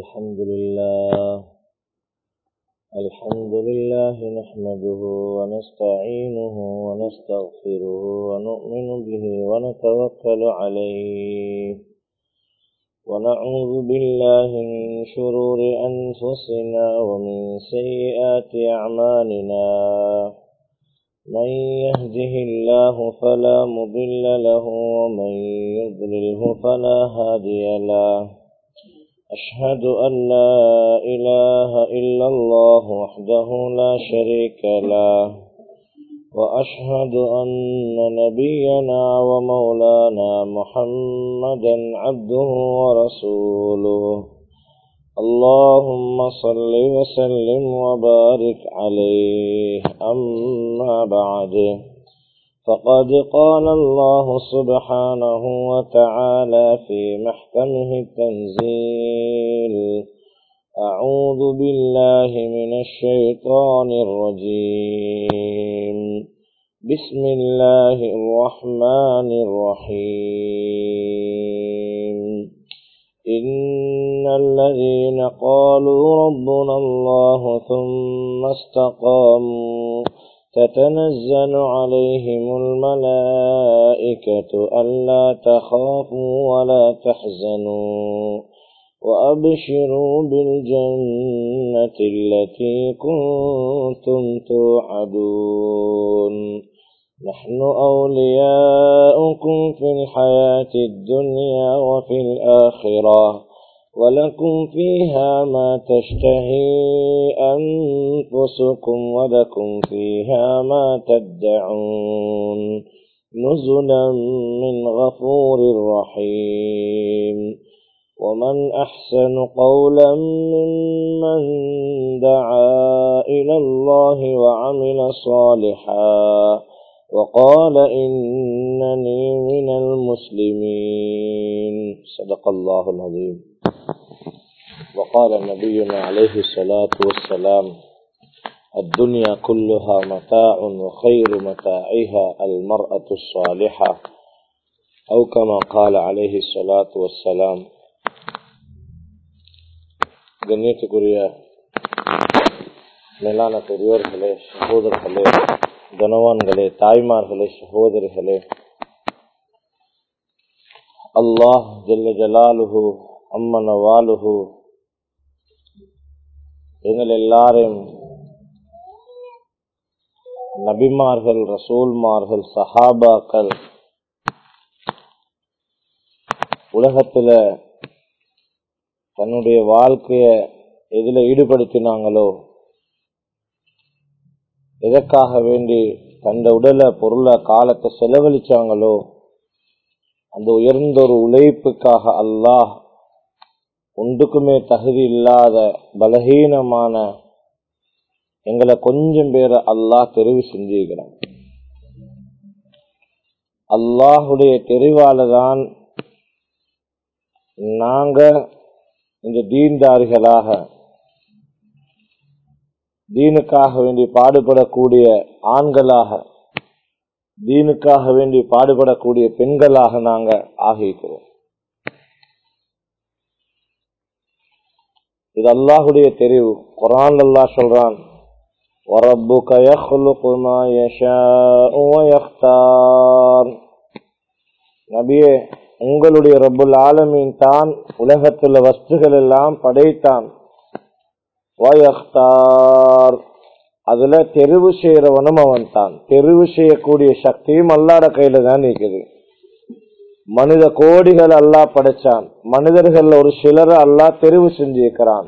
الحمد لله الحمد لله نحمده ونستعينه ونستغفره ونؤمن به ونتوكل عليه ونعوذ بالله من شرور أنفسنا ومن سيئات أعمالنا من يهده الله فلا مضل له ومن يضلله فلا هادي له أشهد أن لا إله إلا الله وحده لا شريك له وأشهد أن نبينا ومولانا محمدا عبده ورسوله اللهم صل وسلم وبارك عليه أما بعد فقد قال الله سبحانه وتعالى في محكمه التنزيل أعوذ بالله من الشيطان الرجيم بسم الله الرحمن الرحيم إن الذين قالوا ربنا الله ثم استقاموا تتنزل عليهم الملائكة ألا تخافوا ولا تحزنوا وأبشروا بالجنة التي كنتم توعدون نحن أولياؤكم في الحياة الدنيا وفي الآخرة ولكم فيها ما تشتهي أنفسكم ولكم فيها ما تدعون نزلا من غفور رحيم ومن أحسن قولا ممن دعا إلى الله وعمل صالحا وقال إنني من المسلمين صدق الله العظيم وقال نبينا عليه الصلاة والسلام الدنيا كلها متاع وخير متاعها المرأة الصالحة أو كما قال عليه الصلاة والسلام கண்ணியத்துக்குரிய மேலான பெரியோர்களே சகோதரர்களே கனவான்களே தாய்மார்களே சகோதரிகளே அல்லாஹ் ஜல்ல ஜலாலுஹு அம்மன வாலுஹு எங்கள் எல்லாரையும் நபிமார்கள் ரசூல்மார்கள் சஹாபாக்கள் உலகத்துல தன்னுடைய வாழ்க்கைய எதுல ஈடுபடுத்தினாங்களோ எதற்காக வேண்டி தந்த உடலை பொருளை காலத்தை செலவழிச்சாங்களோ அந்த உயர்ந்த ஒரு உழைப்புக்காக அல்லாஹ் ஒன்றுக்குமே தகுதி இல்லாத பலகீனமான எங்களை கொஞ்சம் பேரை அல்லாஹ் தெரிவு செஞ்சுக்கிறான் அல்லாஹுடைய தெரிவால தான் நாங்க இந்த தீன்தாரிகளாக தீனுக்காக வேண்டி பாடுபடக்கூடிய ஆண்களாக தீனுக்காக வேண்டி பாடுபடக்கூடிய பெண்களாக நாங்க ஆகிக்கிறோம் இது அல்லாஹுடைய தெரிவு குரான் அல்லாஹ் சொல்றான் وَرَبُّكَ يَخْلُقُ مَا يَشَاءُ وَيَخْتَارُ நபியே உங்களுடைய ரப்புல் ஆலமீன் தான் உலகத்துல வஸ்துகள் எல்லாம் படைத்தான் வயக்தார் அதுல தெரிவு செய்யறவனும் அவன் தான் தெரிவு செய்யக்கூடிய சக்தியும் அல்லாட கையில தான் இருக்குது மனித கோடிகள் அல்லா படைச்சான் மனிதர்கள் ஒரு சிலரை அல்லா தெரிவு செஞ்சிருக்கிறான்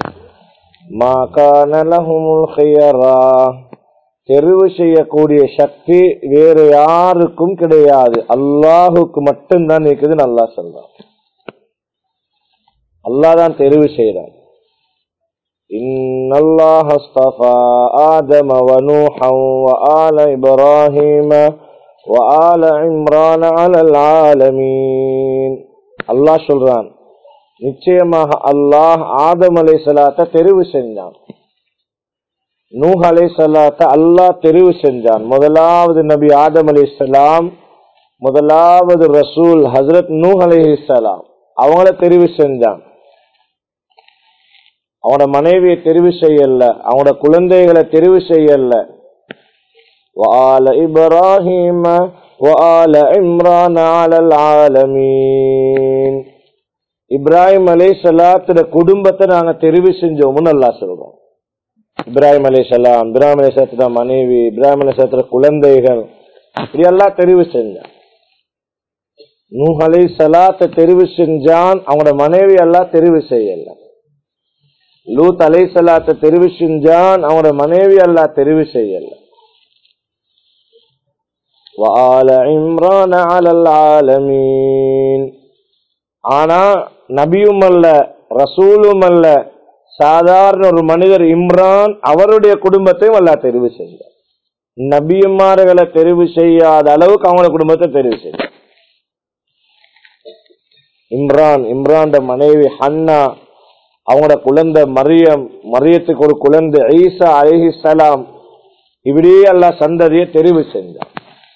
தெரிவு செய்யக்கூடிய சக்தி வேற யாருக்கும் கிடையாது அல்லாஹுக்கு மட்டும்தான் இருக்குது நல்லா சொல்றான் அல்லாதான் தெரிவு செய்யறான் إن الله اصطفى آدم ونوحا وآل إبراهيم وآل عمران على العالمين الله சொல்றான் நிச்சயமாக அல்லாஹ் ஆதம் அலை சலாத்த தெரிவு செஞ்சான் நூஹ் அலை சலாத்த அல்லாஹ் தெரிவு செஞ்சான் முதலாவது நபி ஆதம் அலி சலாம் முதலாவது ரசூல் ஹசரத் நூஹ் அலைஹிஸ்ஸலாம் அவங்கள தெரிவு செஞ்சான் அவனோட மனைவியை தெரிவு செய்யல அவனோட குழந்தைகளை தெரிவு செய்யல وآل إبراهيم وآل عمران على العالمين இப்ராஹிம் அலை சலாத்துல குடும்பத்தை நாங்க தெரிவு செஞ்சோம்னு நல்லா சொல்றோம் இப்ராஹிம் அலை சலாம் இப்ராஹிம் அலை சலாத்துல மனைவி இப்ராஹிம் அலை சலாத்துல குழந்தைகள் இப்படி எல்லாம் தெரிவு செஞ்சான் நூஹ் அலை சலாத்தை தெரிவு செஞ்சான் அவங்களோட மனைவி எல்லாம் தெரிவு செய்யல லூத் அலை சலாத்தை தெரிவு செஞ்சான் அவங்களோட மனைவி எல்லாம் தெரிவு செய்யல وآل عمران على العالمين ஆனா நபியும் அல்ல ரசூலும் அல்ல சாதாரண ஒரு மனிதர் இம்ரான் அவருடைய குடும்பத்தையும் அல்ல தெரிவு செய்தார் நபியமார்களை தெரிவு செய்யாத அளவுக்கு அவங்களோட குடும்பத்தை தெரிவு செய்தார் இம்ரான் இம்ரான் மனைவி ஹன்னா அவங்களோட குழந்தை மரியம் மரியத்துக்கு ஒரு குழந்தை ஈசா அலிஹி சலாம் இப்படியே அல்லா சந்ததியை தெரிவு செஞ்சான்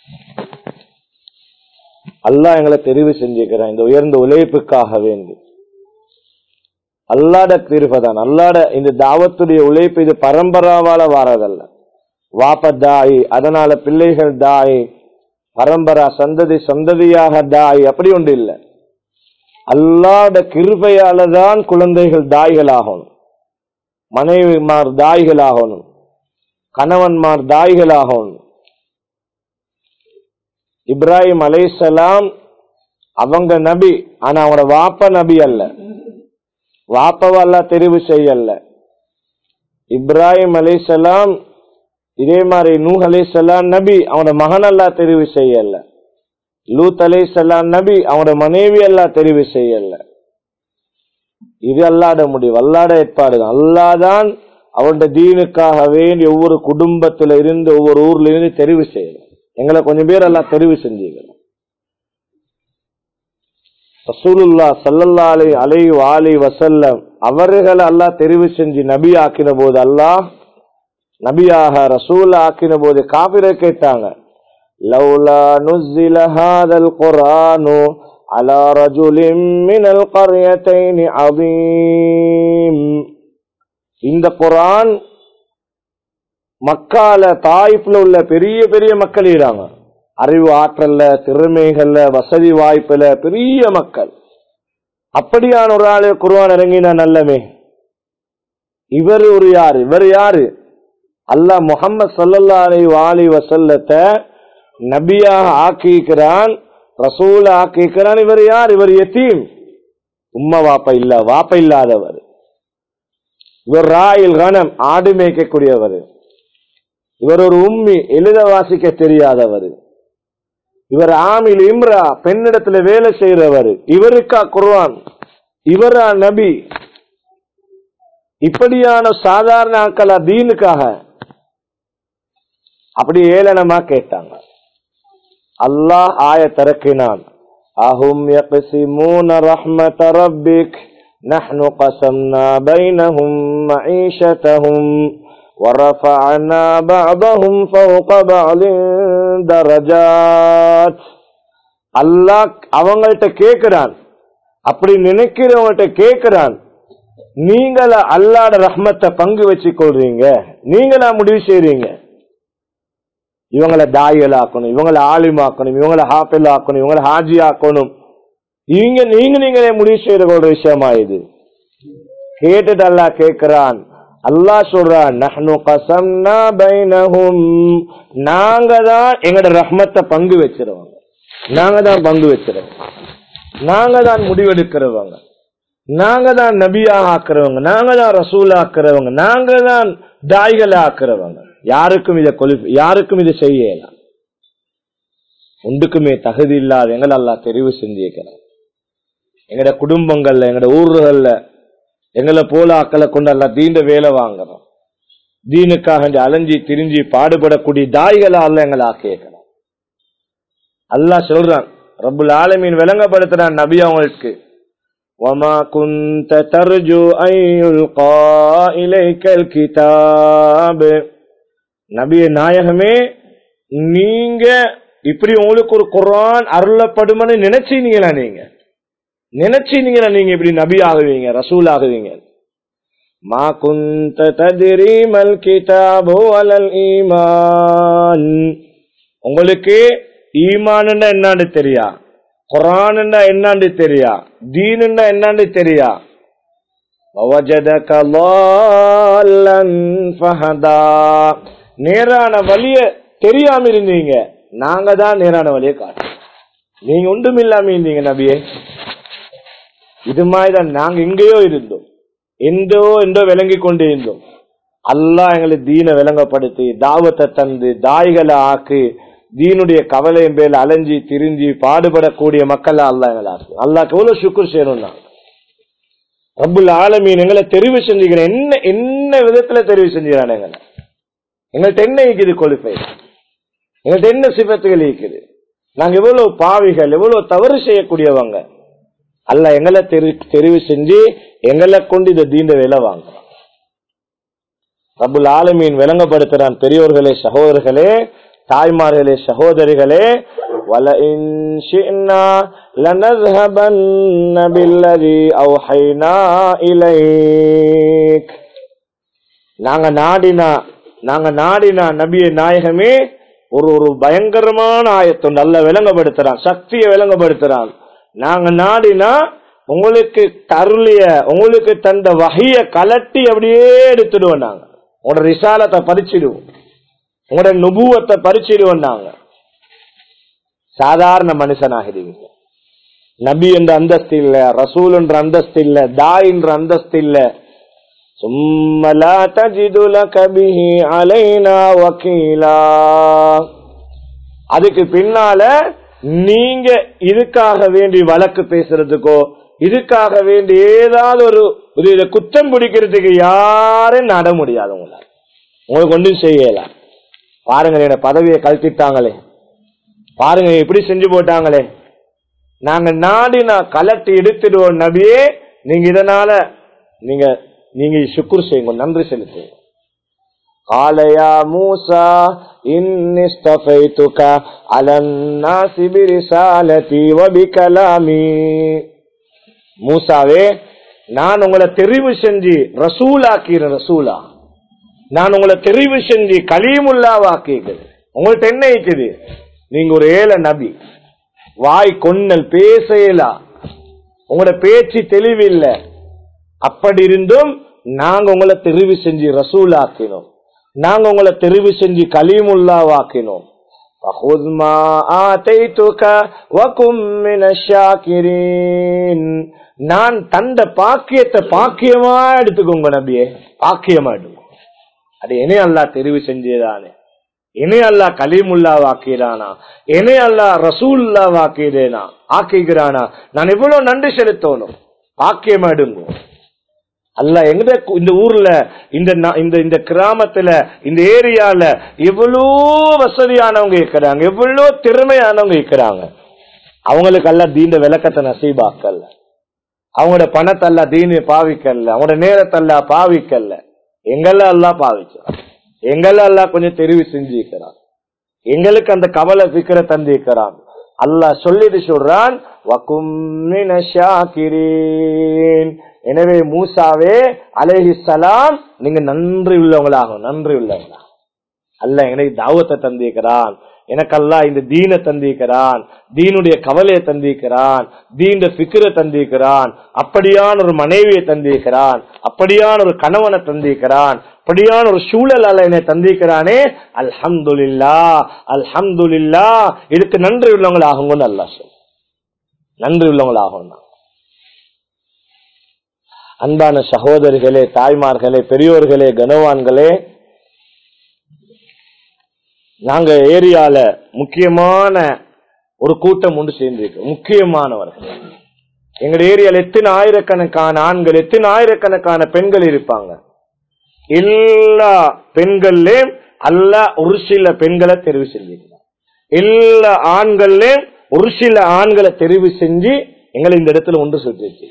அல்லாஹ் எங்களை தெரிவு செஞ்சுக்கிறான் இந்த உயர்ந்த உழைப்புக்காக வேண்டி அல்லாட கிருபதான் அல்லாட இந்த தாவத்துடைய உழைப்பு இது பரம்பராவால வாரதல்ல வாப்ப தாய் அதனால பிள்ளைகள் தாய் பரம்பரா சந்ததி சந்ததியாக தாய் அப்படி ஒன்று இல்லை அல்லாட கிருபையால தான் குழந்தைகள் தாய்களாகணும் மனைவிமார் தாய்களாகணும் கணவன்மார் தாய்களாகணும் இப்ராஹிம் அலைசலாம் அவங்க நபி ஆனா அவங்களோட வாப்ப நபி அல்ல வாப்பவல்ல தெரிவு செய்யல இப்ராஹிம் அலைசலாம் இதே மாதிரி நூஹ் அலைசலாம் நபி அவனோட மகன் எல்லாம் தெரிவு செய்யல லூத் அலைசலாம் நபி அவனோட மனைவி எல்லாம் தெரிவு செய்யல இது அல்லாட முடிவு அல்லாட ஏற்பாடு அல்லாதான் அவனுடைய தீனுக்காக வேண்டி ஒவ்வொரு குடும்பத்துல இருந்து ஒவ்வொரு ஊர்ல இருந்து தெரிவு செய்யலாம் எங்களை கொஞ்சம் பேர் எல்லாம் தெரிவு செஞ்சீங்க ரசூலுல்லா சல்லல்லா அலை அலை வாலி வசல்லம் அவர்களை அல்லாஹ் தெரிவு செஞ்சு நபி ஆக்கின போது அல்லாஹ் நபியாக ரசூல் ஆக்கின போது காபிர கேட்டாங்க லவ்லா நுஸ்ஸில ஹாதல் குர்ஆனு அலா ரஜுலின் மினல் கர்யத்தைன் அதீம் இந்த குர்ஆன் மக்கால தாய்ப்புல உள்ள பெரிய பெரிய மக்கள் இருக்காங்க அறிவு ஆற்றல்ல திறமைகள்ல வசதி வாய்ப்புல பெரிய மக்கள் அப்படியான ஒரு ஆளு குருவான் இறங்கினா நல்லமே இவர் ஒரு யாரு இவர் யாரு அல்லாஹ் முகமது சல்லல்லா அலி வாலி வசல்லத்தை நபியாக ஆக்கிக்கிறான் ரசூல ஆக்கிக்கிறான் இவர் யார் இவர் எத்தீம் உம்மா வாப்ப இல்ல வாப்ப இல்லாதவர் இவர் ராயில் கணம் ஆடு மேய்க்கக்கூடியவர் இவர் ஒரு உம்மி எழுத வாசிக்க தெரியாதவர் இவர் ஆமில் இம்ரா பெண்ணிடத்துல வேலை செய்யறவர் இவருக்கா குர்வான் இவரா நபி இப்படியான சாதாரண ஆக்களா தீனுக்காக அப்படி ஏளனமா கேட்டாங்க அல்லாஹ் ஆய திறக்கினான் அஹும் யக்ஸிமூன ரஹ்மத ரப்பிக் نحن قسمنا بينهم معيشتهم ورفعنا بعضهم فوق بعض درجات அல்லாஹ் அவங்கள்ட்ட கேக்குறான் அப்படி நினைக்கிறவங்கள்ட்ட கேக்குறான் நீங்கள அல்லாட ரஹ்மத்தை பங்கு வச்சு கொள்றீங்க நீங்களா முடிவு செய்றீங்க இவங்களை தாய்கள் ஆக்கணும் இவங்களை ஆலிமாக்கணும் இவங்களை ஹாப்பில் ஆக்கணும் இவங்களை ஹாஜி ஆக்கணும் இவங்க நீங்க நீங்களே முடிவு செய்யற ஒரு விஷயமா இது கேட்டுட்டு அல்லாஹ் கேக்குறான் அல்லாஹ் சொல்றான் நஹ்னு கசம்னா பைனஹும் நாங்க தான் எங்கட ரஹ்மத்தை பங்கு வச்சிருவாங்க நாங்க தான் பங்கு வச்சிருவோம் நாங்க தான் முடிவெடுக்கிறவங்க நாங்க தான் நபியாக ஆக்குறவங்க நாங்க தான் ரசூல் ஆக்குறவங்க நாங்க தான் தாய்களை ஆக்குறவங்க யாருக்கும் இதை கொலி யாருக்கும் இதை செய்யலாம் ஒன்றுக்குமே தகுதி இல்லாத எங்களை எல்லாம் தெரிவு செஞ்சிருக்கிறோம் எங்கட குடும்பங்கள்ல எங்கட ஊர்கள்ல எங்களை போல ஆக்களை கொண்டு எல்லாம் தீண்ட வேலை வாங்குறோம் தீனுக்காக அலைஞ்சி திரிஞ்சி பாடுபடக்கூடிய தாய்களா அல்ல எங்களை ஆக்கியிருக்கிறோம் அல்லாஹ் சொல்றான் ரப்புல் ஆலமீன் விளங்கப்படுத்துறான் நபி அவங்களுக்கு وما كنت ترجو أن يلقى إليك الكتاب நபிய நாயகமே நீங்க இப்படி உங்களுக்கு ஒரு குர்ஆன் அருளப்படுமன்னு நினைச்சீங்களா நீங்க நினைச்சீங்களா நீங்க இப்படி நபி ஆகுவீங்க ரசூல் ஆகுவீங்க மா குந்த ததிரீமல் கிதாபு அலல் ஈமான் உங்களுக்கு ஈமான்னா என்னன்னு தெரியா குரான்னா என்னன்னு தெரியா தீனுன்னா என்னன்னு தெரியா ووجدك ضالا فهدى நேரான வழிய தெரியாம இருந்தீங்க நாங்க தான் நேரான வழியை காட்டுறோம் நீங்க ஒன்றும் இல்லாம இருந்தீங்க நபியே இது மாதிரிதான் நாங்க எங்கேயோ இருந்தோம் எந்தோ எந்தோ விளங்கி கொண்டு இருந்தோம் அல்லாஹ் எங்களுக்கு தீன விளங்கப்படுத்தி தாவத்தை தந்து தாய்களை ஆக்கி தீனுடைய கவலையின் பேர்ல அலைஞ்சி திரிஞ்சு பாடுபடக்கூடிய மக்கள் அல்லாஹ் எங்களை ஆக்கு அல்லாஹ் எவ்வளவு சுக்குர் செய்யணும்னா ரப்புல் ஆலமீன் எங்களை தெரிவு செஞ்சுக்கிறேன் என்ன என்ன விதத்துல தெரிவு செஞ்சுக்கிறான் எங்களை எங்கள்கிட்ட என்ன இருக்குது கொழுப்பை எங்கள்கிட்ட என்ன சிபத்துகள் இருக்குது நாங்க எவ்வளவு பாவிகள் எவ்வளவு தவறு செய்யக்கூடியவங்க அல்ல எங்களை தெரி தெரிவு செஞ்சு எங்களை கொண்டு இந்த தீண்ட வேலை வாங்குறோம் ரபுல் ஆலமீன் விளங்கப்படுத்துறான் பெரியோர்களே சகோதரர்களே தாய்மார்களே சகோதரிகளே وَلَئِن شِئْنَا لَنَذْهَبَنَّ بِالَّذِي أَوْحَيْنَا إِلَيْكَ நாங்க நாடினா நாங்க நாடினா நபிய நாயகமே ஒரு ஒரு பயங்கரமான ஆயத்தை நல்ல விளங்கப்படுத்துறான் சக்தியை விளங்கப்படுத்துறான் நாங்க நாடினா உங்களுக்கு தருளிய உங்களுக்கு தந்த வகைய கலட்டி அப்படியே எடுத்துடுவோம் நாங்க உங்களோட ரிசாலத்தை பறிச்சிடுவோம் உங்களோட நுபுவத்தை பறிச்சிடுவோம் நாங்க சாதாரண மனுஷனாகிறீங்க நபி என்ற அந்தஸ்து இல்ல ரசூல் என்ற அந்தஸ்து இல்ல தாய் என்ற அந்தஸ்து இல்ல ثم لا تجد لك به علينا وكيلا அதுக்கு பின்னால நீங்க இதுக்காக வேண்டி வழக்கு பேசுறதுக்கோ இதுக்காக வேண்டி ஏதாவது ஒரு ஒரு இதை குற்றம் பிடிக்கிறதுக்கு யாரும் நட முடியாது உங்களால் உங்களுக்கு ஒன்றும் செய்யல பாருங்க என்ன பதவியை கழட்டிட்டாங்களே பாருங்க எப்படி செஞ்சு போட்டாங்களே நாங்க நாடினா கலட்டி எடுத்துடுவோம் நபியே நீங்க இதனால நீங்க நீங்க சுக்குர் செய்யுங்க நன்றி செலுத்துங்க قال يا موسى إني اصطفيتك على الناس برسالتي وبكلامي மூசாவே நான் உங்களை தெரிவு செஞ்சு ரசூலாக்கிறேன் ரசூலா நான் உங்களை தெரிவு செஞ்சு கலீமுல்லாவாக்கிக்கிறேன் உங்கள்ட்ட என்ன இருக்குது நீங்க ஒரு ஏழை நபி வாய் கொன்னல் பேசலா உங்களோட பேச்சு தெளிவில்லை அப்படி இருந்தும் நாங்க உங்களை தெரிவு செஞ்சு ரசூலாக்கினோம் நாங்க உங்களை தெரிவு செஞ்சு கலீமுல்லாவாக்கினோம் فخذ ما آتيتك وكن من الشاكرين நான் தந்த பாக்கியத்தை பாக்கியமா எடுத்துக்கோங்க நபியே பாக்கியமா எடுக்கும் அது என்னைய அல்லா தெரிவு செஞ்சதானே என்னைய அல்லா கலீமுல்லா வாக்கிறானா என்னைய அல்லா ரசூல்லா வாக்கிறேனா ஆக்கிக்கிறானா நான் எவ்வளவு நன்றி செலுத்தணும் பாக்கியமா எடுங்க அல்ல எங்க இந்த ஊர்ல இந்த இந்த இந்த கிராமத்துல இந்த ஏரியால எவ்வளோ வசதியானவங்க இருக்கிறாங்க எவ்வளோ திறமையானவங்க இருக்கிறாங்க அவங்களுக்கு எல்லாம் தீண்ட விளக்கத்தை நசீபாக்கல்ல அவங்களோட பணத்தை எல்லாம் தீனி பாவிக்கல அவங்களோட நேரத்தை எல்லாம் பாவிக்கல எங்கெல்லாம் எல்லாம் பாவிக்கிறான் எங்கெல்லாம் எல்லாம் கொஞ்சம் தெரிவு செஞ்சிருக்கிறான் எங்களுக்கு அந்த கவலை பிக்கிற தந்திருக்கிறான் அல்லாஹ் சொல்லிட்டு சொல்றான் எனவே மூசாவே அலேஹி சலாம் நீங்க நன்றி உள்ளவங்களாகும் நன்றி உள்ளவங்களா அல்ல எனக்கு தாவத்தை தந்திருக்கிறான் எனக்கு அல்லா இந்த தீனை தந்திருக்கிறான் தீனுடைய கவலையை தந்திருக்கிறான் தீண்ட பிக்கிர தந்திருக்கிறான் அப்படியான ஒரு மனைவியை தந்திருக்கிறான் அப்படியான ஒரு கணவனை தந்திருக்கிறான் அப்படியான ஒரு சூழல் அல்ல என்னை தந்திருக்கிறானே அல்ஹம்துலில்லா அல்ஹம்துலில்லா இதுக்கு நன்றி உள்ளவங்களாகுங்கன்னு அல்லா சொல் நன்றி உள்ளவங்களாகும் அன்பான சகோதரிகளே தாய்மார்களே பெரியோர்களே கனவான்களே நாங்க ஏரியால முக்கியமான ஒரு கூட்டம் ஒன்று சேர்ந்திருக்கு முக்கியமானவர்கள் எங்க ஏரியால எத்தனை ஆயிரக்கணக்கான ஆண்கள் எத்தனை ஆயிரக்கணக்கான பெண்கள் இருப்பாங்க எல்லா பெண்கள்லயும் அல்ல ஒரு சில பெண்களை தெரிவு செஞ்சிருக்கிறார் எல்லா ஆண்கள்லயும் ஒரு சில ஆண்களை தெரிவு செஞ்சு எங்களை இந்த இடத்துல ஒன்று சுற்றி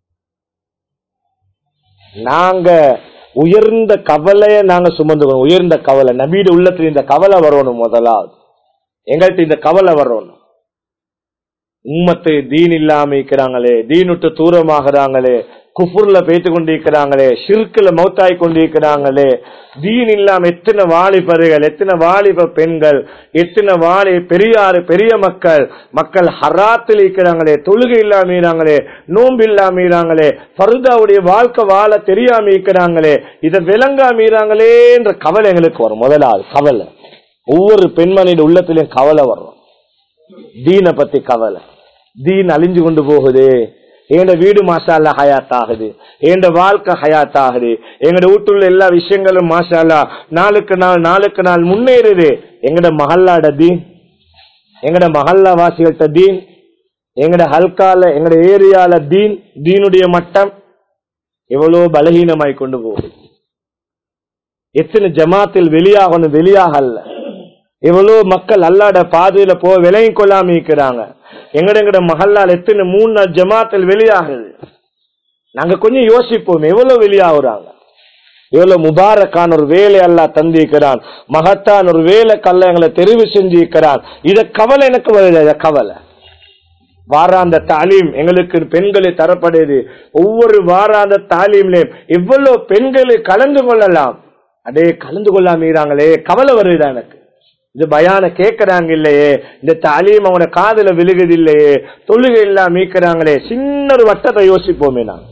நாங்க உயர்ந்த கவலைய நாங்க சுமந்துக்கணும் உயர்ந்த கவலை நபீடு உள்ளத்துல இந்த கவலை வரணும் முதலாவது எங்கள்கிட்ட இந்த கவலை வரணும் உம்மத்து தீன் இல்லாம இருக்கிறாங்களே தீனுட்டு தூரமாகறாங்களே குஃபுர்ல பேத்து கொண்டிருக்கிறாங்களே ஷிர்குல மௌத்தாய் கொண்டிருக்கிறாங்களே தீன் இல்லாம எத்தனை வாலிபர்கள் எத்தனை வாலிப பெண்கள் எத்தனை வாலி பெரியாறு பெரிய மக்கள் மக்கள் ஹராத்தில் இருக்கிறாங்களே தொழுகை இல்லாம இருக்கிறாங்களே நோன்பு இல்லாம இருக்கிறாங்களே ஃபருதாவுடைய வாழ்க்கை வாழ தெரியாம இருக்கிறாங்களே இதை விளங்காம இருக்கிறாங்களேன்ற கவலை எங்களுக்கு வரும் முதலாவது கவலை ஒவ்வொரு பெண்மணியின் உள்ளத்திலும் கவலை வரும் தீனை பத்தி கவலை தீன் அழிஞ்சு கொண்டு போகுது எங்க வீடு மாஷால்லா ஹயாத் ஆகுது எங்க வாழ்க்கை ஹயாத் ஆகுது எங்கட வீட்டுள்ள எல்லா விஷயங்களும் மாஷால்லா நாளுக்கு நாள் நாளுக்கு நாள் முன்னேறுது எங்கட மஹல்லாட தீன் எங்கட மஹல்லா வாசிகள்கிட்ட தீன் எங்கட ஹல்கால எங்கட ஏரியால தீன் தீனுடைய மட்டம் எவ்வளவு பலகீனமாய் கொண்டு போகுது எத்தனை ஜமாத்தில் வெளியாகணும் வெளியாகல எவ்வளவு மக்கள் அல்லாட பாதையில போ விலகி கொள்ளாம இருக்கிறாங்க எங்கட எங்கட மகல்லால் எத்தனை மூணு நாள் ஜமாத்தில் வெளியாகுது நாங்க கொஞ்சம் யோசிப்போம் எவ்வளவு வெளியாகுறாங்க எவ்வளவு முபாரக்கான ஒரு வேலை அல்லா தந்திருக்கிறான் மகத்தான் ஒரு வேலை கல்ல எங்களை தெரிவு செஞ்சிருக்கிறான் இத கவலை எனக்கு வருது இத கவலை வாராந்த தாலீம் எங்களுக்கு பெண்களை தரப்படுது ஒவ்வொரு வாராந்த தாலீம்லயும் எவ்வளவு பெண்களை கலந்து கொள்ளலாம் அடே கலந்து கொள்ளாமீறாங்களே கவலை வருதா எனக்கு இது பயான கேட்கறாங்க இல்லையே இந்த தாலீம் அவனோட காதுல விழுகுது இல்லையே தொழுகை எல்லாம் மீக்கிறாங்களே சின்ன ஒரு வட்டத்தை யோசிப்போமே நான்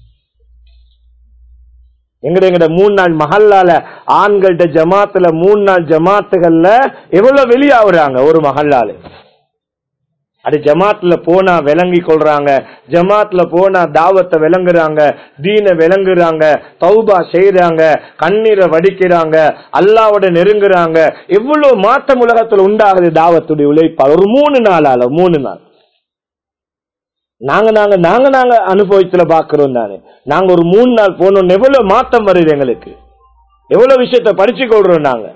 எங்கட எங்கட மூணு நாள் மஹல்லால ஆண்கள்ட்ட ஜமாத்துல மூணு நாள் ஜமாத்துகள்ல எவ்வளவு வெளியாகுறாங்க ஒரு மஹல்லால அது ஜமாத்துல போனா விளங்கி கொள்றாங்க ஜமாத்துல போனா தாவத்தை விளங்குறாங்க தீன விளங்குறாங்க தௌபா செய்யறாங்க கண்ணீரை வடிக்கிறாங்க அல்லாவோட நெருங்குறாங்க எவ்வளவு மாற்றம் உலகத்துல உண்டாகுது தாவத்துடைய உழைப்பால் ஒரு மூணு நாளால மூணு நாள் நாங்க நாங்க நாங்க நாங்க அனுபவத்துல பாக்குறோம் தானே நாங்க ஒரு மூணு நாள் போனோம் எவ்வளவு மாற்றம் வருது எங்களுக்கு எவ்வளவு விஷயத்த படிச்சு கொள்றோம் நாங்க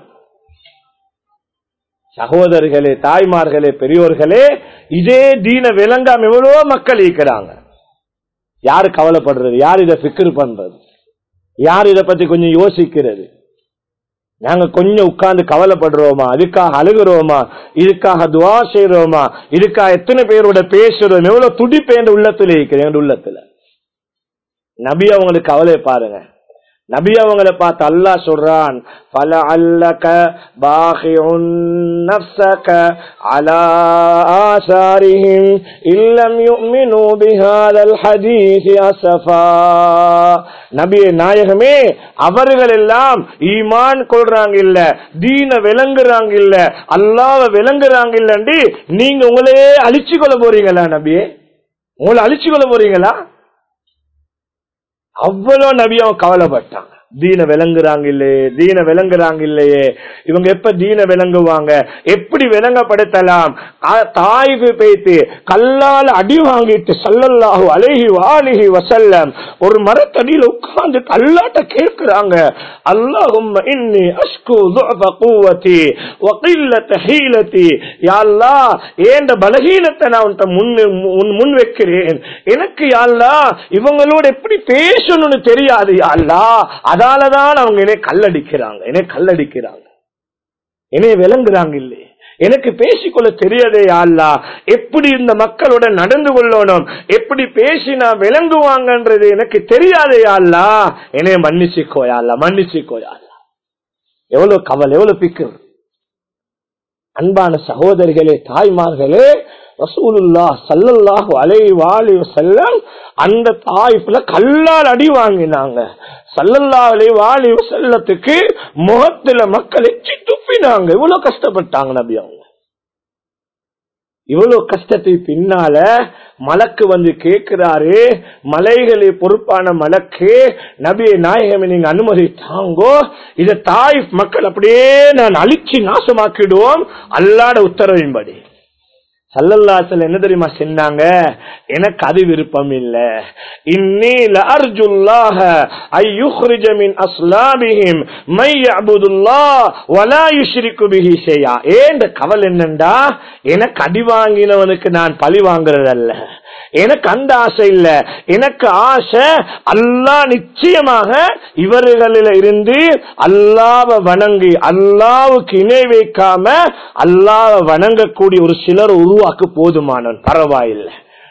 சகோதரர்களே தாய்மார்களே பெரியோர்களே இதே தீன விளங்காம எவ்வளவோ மக்கள் இருக்கிறாங்க யாரு கவலைப்படுறது யார் இதை பிக்கர் பண்றது யார் இதை பத்தி கொஞ்சம் யோசிக்கிறது நாங்க கொஞ்சம் உட்கார்ந்து கவலைப்படுறோமா அதுக்காக அழுகிறோமா இதுக்காக துவா செய்யறோமா இதுக்காக எத்தனை பேரோட பேசுறோம் எவ்வளவு துடிப்பேன் உள்ளத்துல இருக்கிறேன் எங்க உள்ளத்துல நபி அவங்களுக்கு கவலை பாருங்க நபி அவங்களை பார்த்து அல்லாஹ் சொல்றான் பல அல்லக பாஹிஉன் நஃப்ஸக அலா ஆசாரிஹிம் இல்லம் யுமினு பிஹாதல் ஹதீஸ் அஸஃபா நபியே நாயகமே அவர்கள் எல்லாம் ஈமான் கொள்றாங்க இல்ல தீன விளங்குறாங்க இல்ல அல்லாஹ்வை விளங்குறாங்க இல்லண்டி நீங்க உங்களையே அழிச்சு கொள்ள போறீங்களா நபியே உங்களை அழிச்சு கொள்ள போறீங்களா அவ்வளவு நபி அவன் கவலைப்பட்டான் தீன விளங்குறாங்க இல்லையே தீன விளங்குறாங்க இல்லையே இவங்க எப்ப தீன விளங்குவாங்க எப்படி விளங்கப்படுத்தலாம் தாய்வு பேத்து கல்லால் அடி வாங்கிட்டு சல்லல்லாஹு அழகி வாலிகி வசல்லம் ஒரு மரத்தடியில உட்கார்ந்து கல்லாட்ட கேட்கிறாங்க அல்லாஹும் இன்னி அஷ்கு ضعف قوتي وقلة حيلتي يا الله ஏண்ட பலகீனத்தை நான் உன்ட்ட முன் முன்- முன் வைக்கிறேன் எனக்கு யா அல்லாஹ் இவங்களோட எப்படி பேசணும்னு தெரியாது யா அல்லாஹ் அதாலதான் அவங்க என்னை கல்லடிக்கிறாங்க என்னை கல்லடிக்கிறாங்க என்னை விளங்குறாங்க இல்லையே எனக்கு பேசிக்கொள்ள தெரியாதே யா அல்லாஹ் எப்படி இந்த மக்களோட நடந்து கொள்ளணும் எப்படி பேசினா விளங்குவாங்கன்றது எனக்கு தெரியாதே யா அல்லாஹ் என்னை மன்னிச்சுக்கோ யா அல்லாஹ் மன்னிச்சுக்கோ யா அல்லாஹ் எவ்வளவு கவலை எவ்வளவு பிக்கு அன்பான சகோதரிகளே தாய்மார்களே ரசூலுல்லா சல்லல்லாஹு அலைஹி வாலி வஸல்லம் அந்த தாய்ப்புல கல்லால் அடி வாங்கினாங்க சல்லல்லாஹு அலைஹி வாலி வஸல்லத்துக்கு முகத்துல மக்கள் எச்சி துப்பினாங்க இவ்வளவு கஷ்டப்பட்டாங்க நபி அவங்க இவ்வளவு கஷ்டத்தை பின்னால மலக்கு வந்து கேட்கிறாரு மலைகளை பொறுப்பான மலக்கு நபியை நாயகமே நீங்க அனுமதி தாங்கோ இத தாய் மக்கள் அப்படியே நான் அழிச்சு நாசமாக்கிடுவோம் அல்லாட உத்தரவின்படி சல்லல்லாசல் என்ன தெரியுமா சொன்னாங்க எனக்கு அது விருப்பம் இல்ல இன்னீல அர்ஜுல்லாஹ ஐயுஹ்ரிஜ மின் அஸ்லாபிஹிம் மை யஅபுதுல்லாஹ் வலா யுஷ்ரிகு பிஹி ஷையா ஏண்ட கவல் என்னண்டா எனக்கு அடி வாங்கினவனுக்கு நான் பழி வாங்குறதல்ல எனக்கு அந்த ஆசை இல்ல எனக்கு ஆசை அல்லாஹ் நிச்சயமாக இவர்களில் இருந்து அல்லாவ வணங்கி அல்லாவுக்கு இணை வைக்காம அல்லாவ வணங்கக்கூடிய ஒரு சிலர் உருவாக்கு போதுமானவன் பரவாயில்லை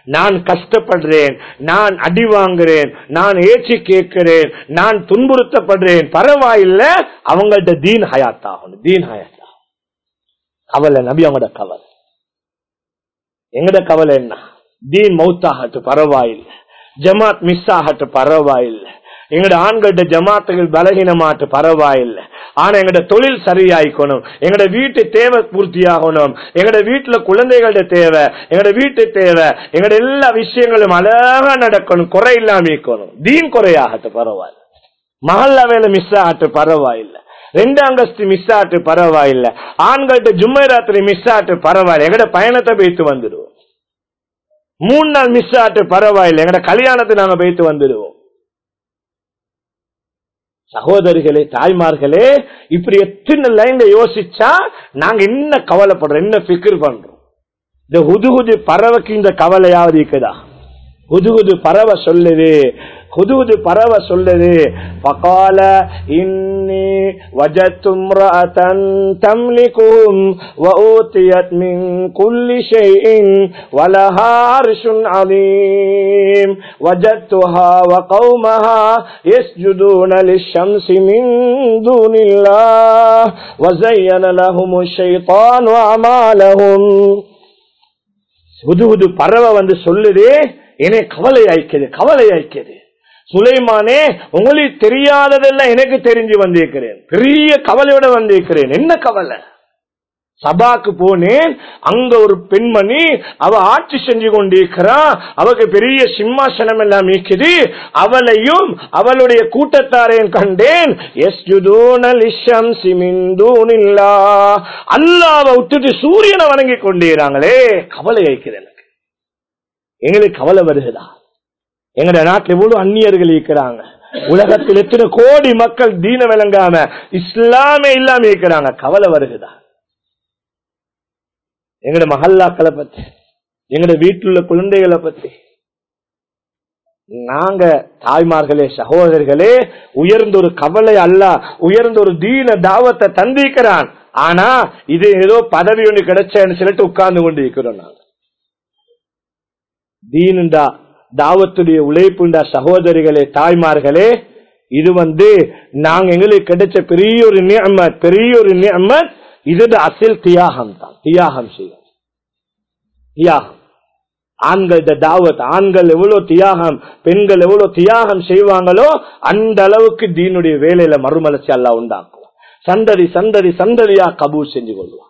நான் கஷ்டப்படுறேன் நான் அடி வாங்குறேன் நான் ஏச்சி கேட்கிறேன் நான் துன்புறுத்தப்படுறேன் பரவாயில்ல அவங்கள்ட்ட தீன் ஹயாத் ஆகணும் தீன் ஹயாத் ஆகணும் கவலை நபி அவங்களோட கவலை எங்கட கவலை என்ன தீன் மௌத்தாகட்டு பரவாயில்லை ஜமாத் மிஸ் ஆகட்டு பரவாயில்லை எங்கட ஆண்கள்ட்ட ஜமாத்துகள் பலகீனமாட்டு பரவாயில்லை ஆனா எங்கட தொழில் சரியாயிக்கணும் எங்கட வீட்டு தேவை பூர்த்தியாகணும் எங்கட வீட்டுல குழந்தைகளோட தேவை எங்கட வீட்டு தேவை எங்கட எல்லா விஷயங்களும் அழகா நடக்கணும் குறை இல்லாம இருக்கணும் தீன் குறையாகட்டு பரவாயில்லை மகல்லா வேலை மிஸ் ஆகட்டு பரவாயில்லை ரெண்டாம் கஸ்தி மிஸ் ஆட்டு பரவாயில்லை ஆண்கள்ட்ட ஜும்மை ராத்திரி மிஸ் ஆட்டு பரவாயில்லை எங்கட பயணத்தை போய்த்து வந்துடுவோம் மூணு நாள் மிஸ் ஆட்டு பரவாயில்லை எங்கட கல்யாணத்தை நாங்க போய்த்து வந்துடுவோம் சகோதரிகளே தாய்மார்களே இப்படி எத்தனை லைன்ல யோசிச்சா நாங்க என்ன கவலைப்படுறோம் என்ன பிக்கர் பண்றோம் இந்த ஹுதுகுது பறவைக்கு இந்த கவலையாவது இருக்குதா ஹுதுகுது பறவை சொல்லுது ஹுதுகுது பறவை சொல்லுது பகால இன்னி وجدت امرأة تملكهم وأوتيت من كل شيء ولها عرش عظيم وجدتها وقومها يسجدون للشمس من دون الله وزين لهم الشيطان أعمالهم புது பறவை வந்து சொல்லுது என்னை கவலை அயக்குது கவலை அயக்குது சுலைமானே உங்களுக்கு தெரியாததெல்லாம் எனக்கு தெரிஞ்சு வந்திருக்கிறேன் பெரிய கவலையோட வந்திருக்கிறேன் என்ன கவலை சபாக்கு போனேன் அங்க ஒரு பெண்மணி அவ ஆட்சி செஞ்சு கொண்டிருக்கிறான் அவக்கு பெரிய சிம்மாசனம் எல்லாம் இருக்குது அவளையும் அவளுடைய கூட்டத்தாரையும் கண்டேன் அல்லாவை விட்டுட்டு சூரியனை வணங்கி கொண்டிருக்கிறாங்களே கவலை வைக்குது எனக்கு எங்களுக்கு கவலை வருகிறதா எங்கட நாட்டில் எவ்வளவு அந்நியர்கள் இருக்கிறாங்க உலகத்தில் எத்தனை கோடி மக்கள் தீன விளங்காம இஸ்லாமே இல்லாம இருக்கிறாங்க கவலை வருகுதா எங்கட மகல்லாக்களை பத்தி எங்கட வீட்டில் உள்ள குழந்தைகளை பத்தி நாங்க தாய்மார்களே சகோதரர்களே உயர்ந்த ஒரு கவலை அல்ல உயர்ந்த ஒரு தீன தாவத்தை தந்திக்கிறான் ஆனா இது ஏதோ பதவி ஒன்று கிடைச்சேன்னு சொல்லிட்டு உட்கார்ந்து கொண்டு இருக்கிறோம் நாங்க தீனுண்டா தாவத்துடைய உழைப்புண்டா சகோதரிகளே தாய்மார்களே இது வந்து நாங்க எங்களுக்கு கிடைச்ச பெரிய ஒரு நியமத் பெரிய ஒரு நியமத் இது அசில் தியாகம் தான் தியாகம் செய்யும் தியாகம் ஆண்கள் தாவத் ஆண்கள் எவ்வளவு தியாகம் பெண்கள் எவ்வளவு தியாகம் செய்வாங்களோ அந்த அளவுக்கு தீனுடைய வேலையில மறுமலர்ச்சி அல்லா உண்டாக்குவோம் சந்ததி சந்ததி சந்ததியா கபூர் செஞ்சு கொள்வோம்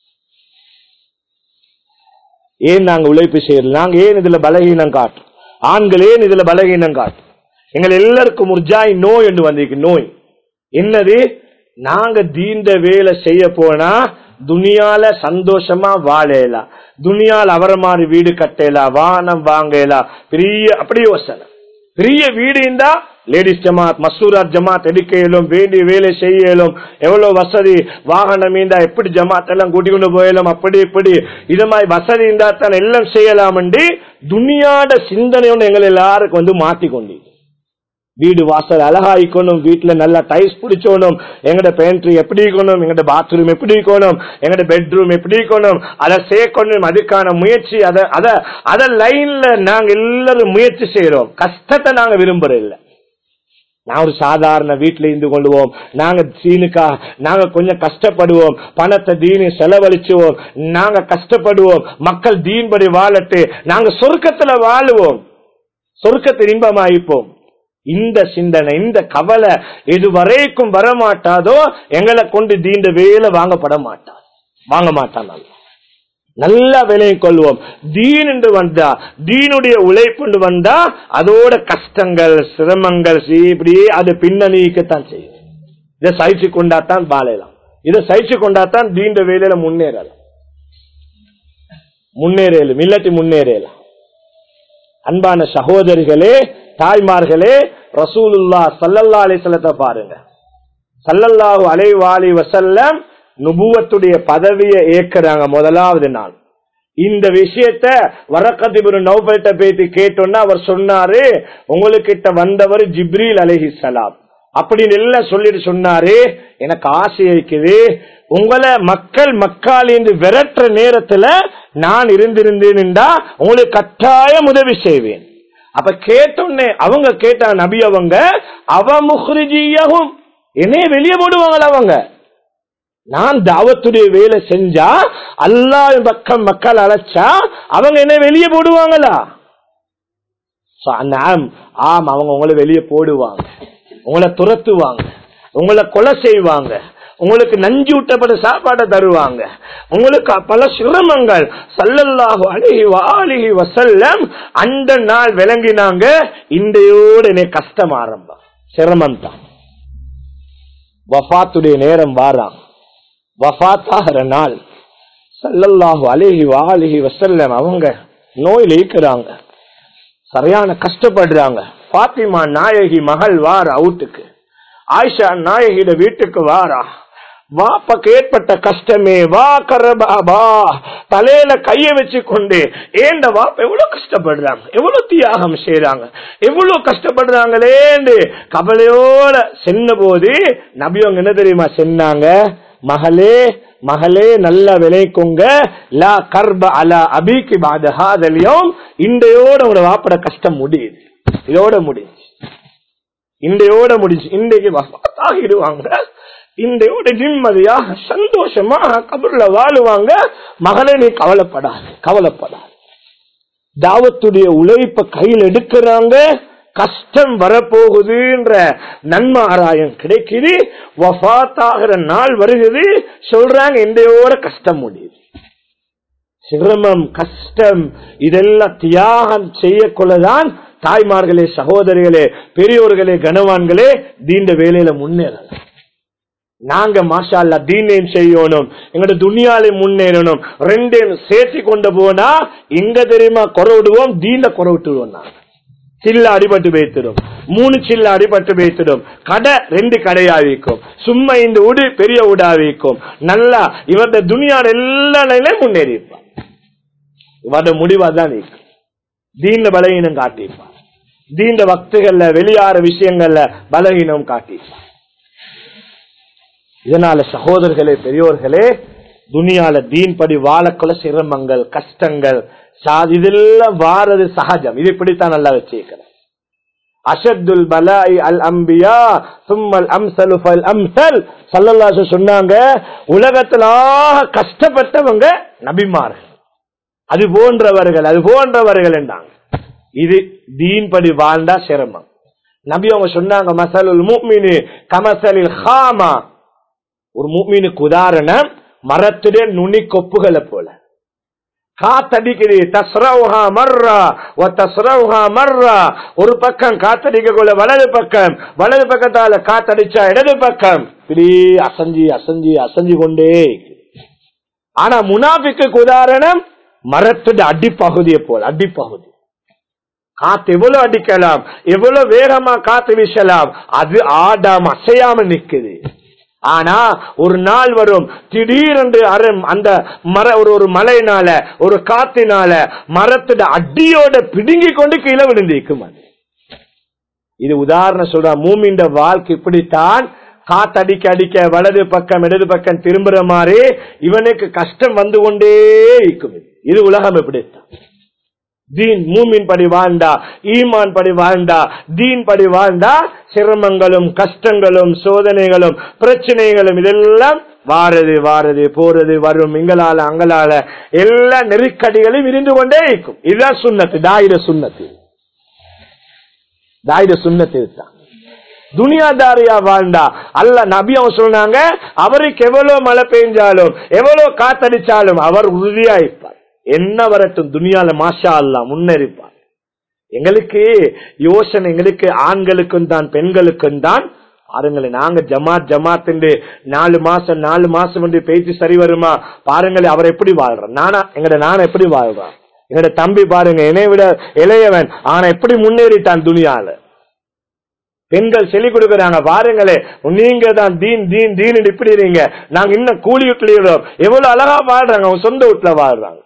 ஏன் நாங்க உழைப்பு செய்யறோம் நாங்க ஏன் இதுல பலகீனம் காட்டும் ஆண்கள் ஏன் இதுல பலகீனம் காட்டும் எங்கள் எல்லாருக்கும் முர்ஜாய் நோய் என்று வந்திருக்கு நோய் என்னது நாங்க தீண்ட வேலை செய்ய போனா துனியால சந்தோஷமா வாழலாம் துனியால அவர மாதிரி வீடு கட்டலாம் வானம் வாங்கலாம் பெரிய அப்படி யோசனை பெரிய வீடு இருந்தா லேடிஸ் ஜமாத் மசூராத் ஜமாத் எடுக்க இயலும் வேண்டிய வேலை செய்ய இயலும் எவ்வளவு வசதி வாகனம் இருந்தா எப்படி ஜமாத் எல்லாம் கூட்டி கொண்டு போயலாம் அப்படி இப்படி இது மாதிரி வசதி இருந்தா தான் எல்லாம் செய்யலாம் துனியாட சிந்தனையோட எங்களை எல்லாருக்கும் வந்து மாத்தி கொண்டு வீடு வாசல் அழகாயிக்கணும் வீட்டுல நல்லா டைல்ஸ் பிடிச்சோணும் எங்கட பேண்ட்ரி எப்படி இருக்கணும் எங்கட பாத்ரூம் எப்படி இருக்கணும் எங்கட பெட்ரூம் எப்படி இருக்கணும் அதை சேர்க்கணும் அதுக்கான முயற்சி அத அத அத லைன்ல நாங்க எல்லாரும் முயற்சி செய்யறோம் கஷ்டத்தை நாங்க விரும்புறோம் இல்ல நான் ஒரு சாதாரண வீட்டுல இருந்து கொள்வோம் நாங்க சீனுக்கா நாங்க கொஞ்சம் கஷ்டப்படுவோம் பணத்தை தீனி செலவழிச்சுவோம் நாங்க கஷ்டப்படுவோம் மக்கள் தீன்படி வாழட்டு நாங்க சொர்க்கத்துல வாழுவோம் சொர்க்கத்தை இன்பமாயிப்போம் இந்த சிந்தனை இந்த கவலை எதுவரைக்கும் வரமாட்டாதோ எங்களை கொண்டு தீண்ட வேலை வாங்கப்பட மாட்டார் வாங்க மாட்டான் நல்லா விலையை கொள்வோம் தீன் என்று வந்தா தீனுடைய உழைப்பு வந்தா அதோட கஷ்டங்கள் சிரமங்கள் இப்படியே அது பின்னணிக்கத்தான் செய்யும் இதை சகிச்சு கொண்டாத்தான் வாழலாம் இதை சகிச்சு கொண்டாத்தான் தீண்ட வேலையில முன்னேறலாம் முன்னேறலும் இல்லாட்டி முன்னேறலாம் அன்பான சகோதரிகளே தாய்மார்களே ரசூலுல்லா சல்லல்லா அலிசல்லத்தை பாருங்க சல்லல்லாஹு அலைவாலி வசல்லம் நுபுவத்துடைய பதவியை ஏற்கிறாங்க முதலாவது நாள் இந்த விஷயத்த வரக்கதிபுரு நௌபல்கிட்ட பேசி கேட்டோன்னா அவர் சொன்னாரு உங்களுக்கிட்ட வந்தவர் ஜிப்ரீல் அலஹி சலாம் அப்படின்னு எல்லாம் சொல்லிட்டு சொன்னாரு எனக்கு ஆசை இருக்குது உங்களை மக்கள் மக்கள் என்று விரட்டுற நேரத்துல நான் இருந்திருந்தேன்டா உங்களுக்கு கட்டாயம் உதவி செய்வேன் அப்ப கேட்டோன்னே அவங்க கேட்டாங்க நபி அவங்க அவ முஹ்ரிஜியகும் என்னைய வெளியே போடுவாங்களா அவங்க நான் தாவத்துடைய வேலை செஞ்சா அல்லாஹ் பக்கம் மக்கள் அழைச்சா அவங்க என்ன வெளியே போடுவாங்களா So, நாம், ஆம் அவங்க உங்களை வெளியே போடுவாங்க உங்களை துரத்துவாங்க உங்களை கொலை செய்வாங்க உங்களுக்கு நஞ்சு ஊட்டப்பட்ட சாப்பாடை தருவாங்க உங்களுக்கு பல சிரமங்கள் சல்லல்லாஹு அலைஹி வாலிஹி வசல்லம் அந்த நாள் விளங்கினாங்க இன்றையோடு என்னை கஷ்டம் ஆரம்பம் சிரமம் தான் வஃபாத்துடைய நேரம் வாராம் வஃபாத்தாகிற நாள் சல்லல்லாஹு அலைஹி வாலிஹி வசல்லம் அவங்க நோயில் இருக்கிறாங்க சரியான கஷ்டப்படுறாங்க பாத்திமா நாயகி மகள் வார அவுட்டுக்கு ஆயிஷா நாயகிட வீட்டுக்கு வாரா வாப்பக்கு ஏற்பட்ட கஷ்டமே வா கரபாபா தலையில கைய வச்சு கொண்டு ஏண்ட வாப்ப எவ்வளவு கஷ்டப்படுறாங்க எவ்வளவு தியாகம் செய்யறாங்க எவ்வளவு கஷ்டப்படுறாங்களேன்னு கவலையோட சென்ன போது நபியவங்க என்ன தெரியுமா சென்னாங்க மகளே மகளே நல்ல விளைக்குங்க லா கர்ப அலா அபிக்கு பாதகாதலியும் இன்றையோட உங்களோட வாப்பட கஷ்டம் முடியுது இதோட முடிஞ்சு இன்றையோட முடிஞ்சு இன்றைக்கு வஃபாத்தாகிடுவாங்க இன்றையோட நிம்மதியாக சந்தோஷமா கபர்ல வாழுவாங்க மகளே நீ கவலைப்படாது கவலைப்படாது தாவத்துடைய உழைப்ப கையில் எடுக்கிறாங்க கஷ்டம் வரப்போகுதுன்ற நன்மாராயம் கிடைக்குது வஃத்தாகிற நாள் வருகிறது சொல்றாங்க இன்றையோட கஷ்டம் முடியுது சிரமம் கஷ்டம் இதெல்லாம் தியாகம் செய்யக்கொள்ளதான் தாய்மார்களே சகோதரிகளே பெரியோர்களே கனவான்களே தீண்ட வேலையில முன்னேறலாம் நாங்க மாஷா அல்லா தீனையும் செய்யணும் எங்களோட துணியாலே முன்னேறணும் ரெண்டையும் சேர்த்து கொண்டு போனா எங்க தெரியுமா குறை விடுவோம் தீண்ட குறை விட்டுருவோம் நாங்க சில்ல அடிபட்டு வைத்திடும் மூணு சில்ல அடிபட்டு வைத்திடும் கடை ரெண்டு கடையா வைக்கும் சும்மா இந்த உடு பெரிய உடா வைக்கும் நல்லா இவருடைய துணியாட எல்லா நிலையிலும் முன்னேறி இருப்பார் இவருடைய முடிவா தான் இருக்கும் தீண்ட பலகீனம் காட்டியிருப்பார் தீண்ட பக்திகள்ல வெளியாற விஷயங்கள்ல பலகீனம் காட்டியிருப்பார் இதனால சகோதரர்களே பெரியோர்களே துனியால தீன் படி வாழக்குள்ள சிரமங்கள் கஷ்டங்கள் சா- இதெல்லாம் வாரது சகஜம் இது இப்படித்தான் நல்லா வச்சிருக்கிறேன் அஷத்துல் பலாய் அல் அம்பியா சும்மல் அம்சலு ஃபல் அம்சல் சல்லல்லாஹு சொன்னாங்க உலகத்துல ஆக கஷ்டப்பட்டவங்க நபிமார்கள் அது போன்றவர்கள் அது போன்றவர்கள் என்றாங்க இது தீன் படி வாழ்ந்தா சிரமம் நபி அவங்க சொன்னாங்க மசலுல் முக்மினு கமசலில் ஹாமா ஒரு முக்மீனுக்கு உதாரணம் மரத்துடைய நுனி கொப்புகளை போல காத்தடிக்குது தஸ்ரவுஹா மர்ரா வ தஸ்ரவுஹா மர்ரா ஒரு பக்கம் காத்தடிக்க கொள்ள வலது பக்கம் வலது பக்கத்தால காத்தடிச்சா இடது பக்கம் இப்படி அசஞ்சி அசஞ்சி அசஞ்சு கொண்டே இருக்கு. ஆனா முனாபிக்கு உதாரணம் மரத்துடைய அடிப்பகுதியை போல அடிப்பகுதி காத்து எவ்வளவு அடிக்கலாம் எவ்வளவு வேகமா காத்து வீசலாம் அது ஆடாம அசையாம நிக்குது ஆனா ஒரு நாள் வரும் திடீரென்று அரம் அந்த மர ஒரு ஒரு மலையினால ஒரு காத்தினால மரத்துல அடியோட பிடுங்கி கொண்டு கீழே விழுந்திருக்கும் அது இது உதாரணம் சொல்ற மூமின்ற வாழ்க்கை இப்படித்தான் காத்தடிக்க அடிக்க வலது பக்கம் இடது பக்கம் திரும்புற மாதிரி இவனுக்கு கஷ்டம் வந்து கொண்டே இருக்கும் இது. இது உலகம் இப்படித்தான் தீன் மூமின் படி வாழ்ந்தா ஈமான் படி வாழ்ந்தா தீன் படி வாழ்ந்தா சிரமங்களும் கஷ்டங்களும் சோதனைகளும் பிரச்சனைகளும் இதெல்லாம் வாரது வாரது போறது வரும் இங்களால அங்களால எல்லா நெருக்கடிகளும் இருந்து கொண்டே இருக்கும் இதுதான் சுண்ணத்து தாயிர சுண்ணத்து தாயிர சுண்ணத்து இதுதான் துனியாதாரியா வாழ்ந்தா அல்ல நபி அவன் சொன்னாங்க அவருக்கு எவ்வளவு மழை பெய்ஞ்சாலும் எவ்வளவு காத்தடிச்சாலும் அவர் உறுதியா இருப்பார் என்ன வரட்டும் துனியால மாஷா அல்லா முன்னேறிப்பார் எங்களுக்கு யோசனை எங்களுக்கு ஆண்களுக்கும் தான் பெண்களுக்கும் தான் பாருங்களேன் நாங்க ஜமாத் ஜமாத் என்று நாலு மாசம் நாலு மாசம் என்று பேச்சு சரி வருமா பாருங்களேன் அவர் எப்படி வாழ்றான் நானா எங்கட நானா எப்படி வாழ்றான் எங்கட தம்பி பாருங்க என்னை விட இளையவன் ஆனா எப்படி முன்னேறிட்டான் துனியால பெண்கள் சொல்லிக் கொடுக்கறாங்க பாருங்களே நீங்க தான் தீன் தீன் தீன் இப்படி இருங்க நாங்க இன்னும் கூலி வீட்டுல எவ்வளவு அழகா வாழ்றாங்க அவங்க சொந்த வீட்டுல வாழ்றாங்க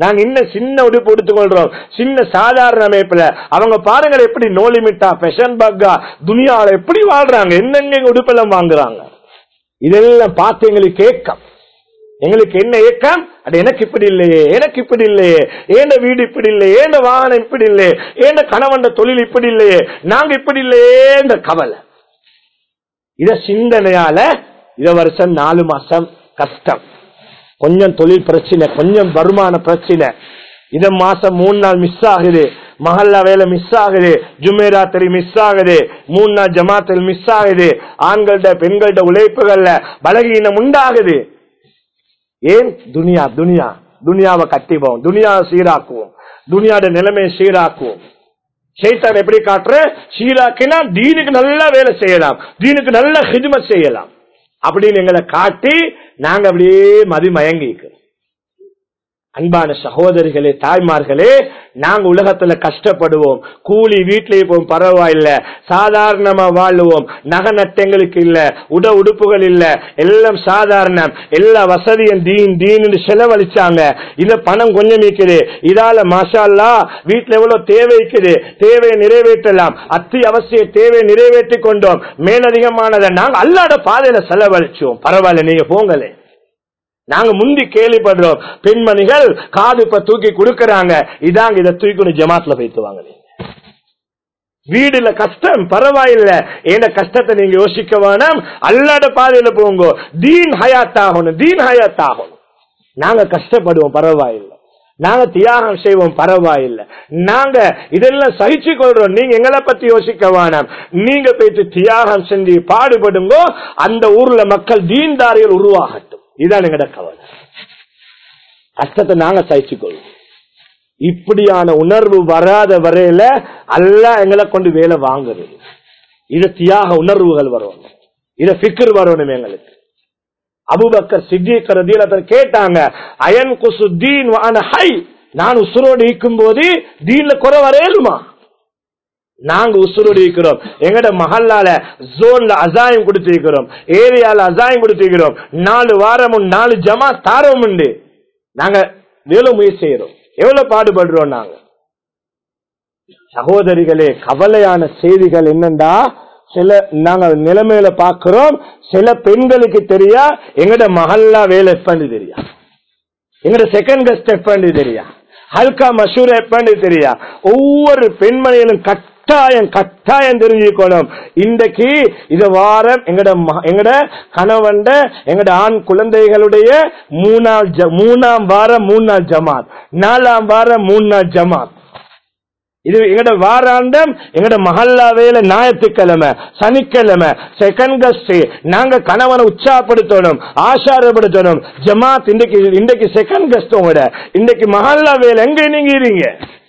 நாங்க இன்னும் சின்ன உடுப்பு எடுத்துக்கொள்றோம் சின்ன சாதாரண அமைப்புல அவங்க பாருங்க எப்படி நோலிமிட்டா பெஷன் பக்கா துனியால எப்படி வாழ்றாங்க என்னென்ன உடுப்பெல்லாம் வாங்குறாங்க இதெல்லாம் பார்த்து எங்களுக்கு ஏக்கம் எங்களுக்கு என்ன ஏக்கம் அது எனக்கு இப்படி இல்லையே எனக்கு இப்படி இல்லையே ஏண்ட வீடு இப்படி இல்லையே ஏண்ட வாகனம் இப்படி இல்லையே ஏண்ட கணவன் தொழில் இப்படி இல்லையே நாங்க இப்படி இல்லையே இந்த கவலை இத சிந்தனையால இத வருஷம் நாலு மாசம் கஷ்டம் கொஞ்சம் தொழில் பிரச்சனை கொஞ்சம் வருமான பிரச்சனை இத மாசம் மூணு நாள் மிஸ் ஆகுது மஹல்லா வேலை மிஸ் ஆகுது ஜுமேராத்திரி மிஸ் ஆகுது மூணு நாள் ஜமாத்தில் மிஸ் ஆகுது ஆண்கள்ட பெண்கள்ட உழைப்புகள்ல பலகீனம் உண்டாகுது ஏன் துனியா துனியா துனியாவை கட்டிப்போம் துனியாவை சீராக்குவோம் துனியாட நிலைமையை சீராக்குவோம் ஷைத்தான் எப்படி காட்டுற சீராக்கினா தீனுக்கு நல்லா வேலை செய்யலாம் தீனுக்கு நல்ல ஹிதுமத் செய்யலாம் அப்படின்னு எங்களை காட்டி நாங்க அப்படியே மதி மயங்கிக்கிறோம் அன்பான சகோதரிகளே தாய்மார்களே நாங்க உலகத்துல கஷ்டப்படுவோம் கூலி வீட்டிலேயே போவோம் பரவாயில்ல சாதாரணமா வாழுவோம் நகை நட்டங்களுக்கு இல்ல உட உடுப்புகள் இல்ல எல்லாம் சாதாரணம் எல்லா வசதியும் தீன் தீன் செலவழிச்சாங்க இந்த பணம் கொஞ்சம் இருக்குது இதால மாஷால்லா வீட்டுல எவ்வளவு தேவை இருக்குது தேவையை நிறைவேற்றலாம் அத்தியாவசிய தேவையை நிறைவேற்றி கொண்டோம் மேலதிகமானதை நாங்க அல்லாட பாதையில செலவழிச்சோம் பரவாயில்ல நீங்க போங்களே நாங்க முந்தி கேள்விப்படுறோம் பெண்மணிகள் காது இப்ப தூக்கி கொடுக்கறாங்க இதாங்க இதை தூக்கி ஜமாத்ல வைத்துவாங்க வீடுல கஷ்டம் பரவாயில்ல ஏன கஷ்டத்தை நீங்க யோசிக்க வேணாம் அல்லாட பாதையில போங்க தீன் ஹயாத் ஆகணும் தீன் ஹயாத் ஆகணும் நாங்க கஷ்டப்படுவோம் பரவாயில்லை நாங்க தியாகம் செய்வோம் பரவாயில்லை நாங்க இதெல்லாம் சகிச்சு கொள்றோம் நீங்க எங்களை பத்தி யோசிக்க வேணாம் நீங்க போயிட்டு தியாகம் செஞ்சு பாடுபடுங்கோ அந்த ஊர்ல மக்கள் தீன்தாரிகள் உருவாகட்டும் இதான் எங்கட கவலை கஷ்டத்தை நாங்க சகிச்சுக்கொள்வோம் இப்படியான உணர்வு வராத வரையில அல்ல எங்களை கொண்டு வேலை வாங்குறது இது தியாக உணர்வுகள் வரணும் இத பிக்கர் வரணும் எங்களுக்கு அபுபக்கர் சித்திக் ரதியல கேட்டாங்க அயன் குசு தீன் ஹை நான் உசுரோடு இருக்கும் போது தீன்ல குறை வரையலுமா நாங்க உசுரோடு இருக்கிறோம் எங்கட மஹல்லால ஜோன்ல அசாயம் கொடுத்திருக்கிறோம் ஏரியால அசாயம் கொடுத்திருக்கிறோம் நாலு வாரமும் நாலு ஜமா தாரம் உண்டு நாங்க வேலை முயற்சி செய்யறோம் எவ்வளவு பாடுபடுறோம் நாங்க சகோதரிகளே கவலையான செய்திகள் என்னண்டா சில நாங்க நிலைமையில பாக்குறோம் சில பெண்களுக்கு தெரியா எங்கட மஹல்லா வேலை எப்பன்னு தெரியா எங்கட செகண்ட் கஸ்ட் எப்பன்னு தெரியா ஹல்கா மஷூர் எப்பன்னு தெரியா ஒவ்வொரு பெண்மணியிலும் கட்டாயம் கட்டாயம் தெரிஞ்சுக்கணும் இன்றைக்கு இது வாரம் எங்கட ம- எங்கட கணவன்ட எங்கட ஆண் குழந்தைகளுடைய மூணாம் ஜ- மூணாம் வாரம் மூணு நாள் ஜமாத் நாலாம் வாரம் மூணு நாள் ஜமாத் இது எங்கட வாராண்டம் எங்கட மஹல்லா வேலை ஞாயிற்றுக்கிழமை சனிக்கிழமை செகண்ட் கஸ்ட் நாங்க கணவனை உற்சாகப்படுத்தணும் ஆசாரப்படுத்தணும் ஜமாத் இன்றைக்கு இன்றைக்கு செகண்ட் கஸ்ட் உங்களோட இன்றைக்கு மஹல்லா வேலை எங்க நீங்க இருங்க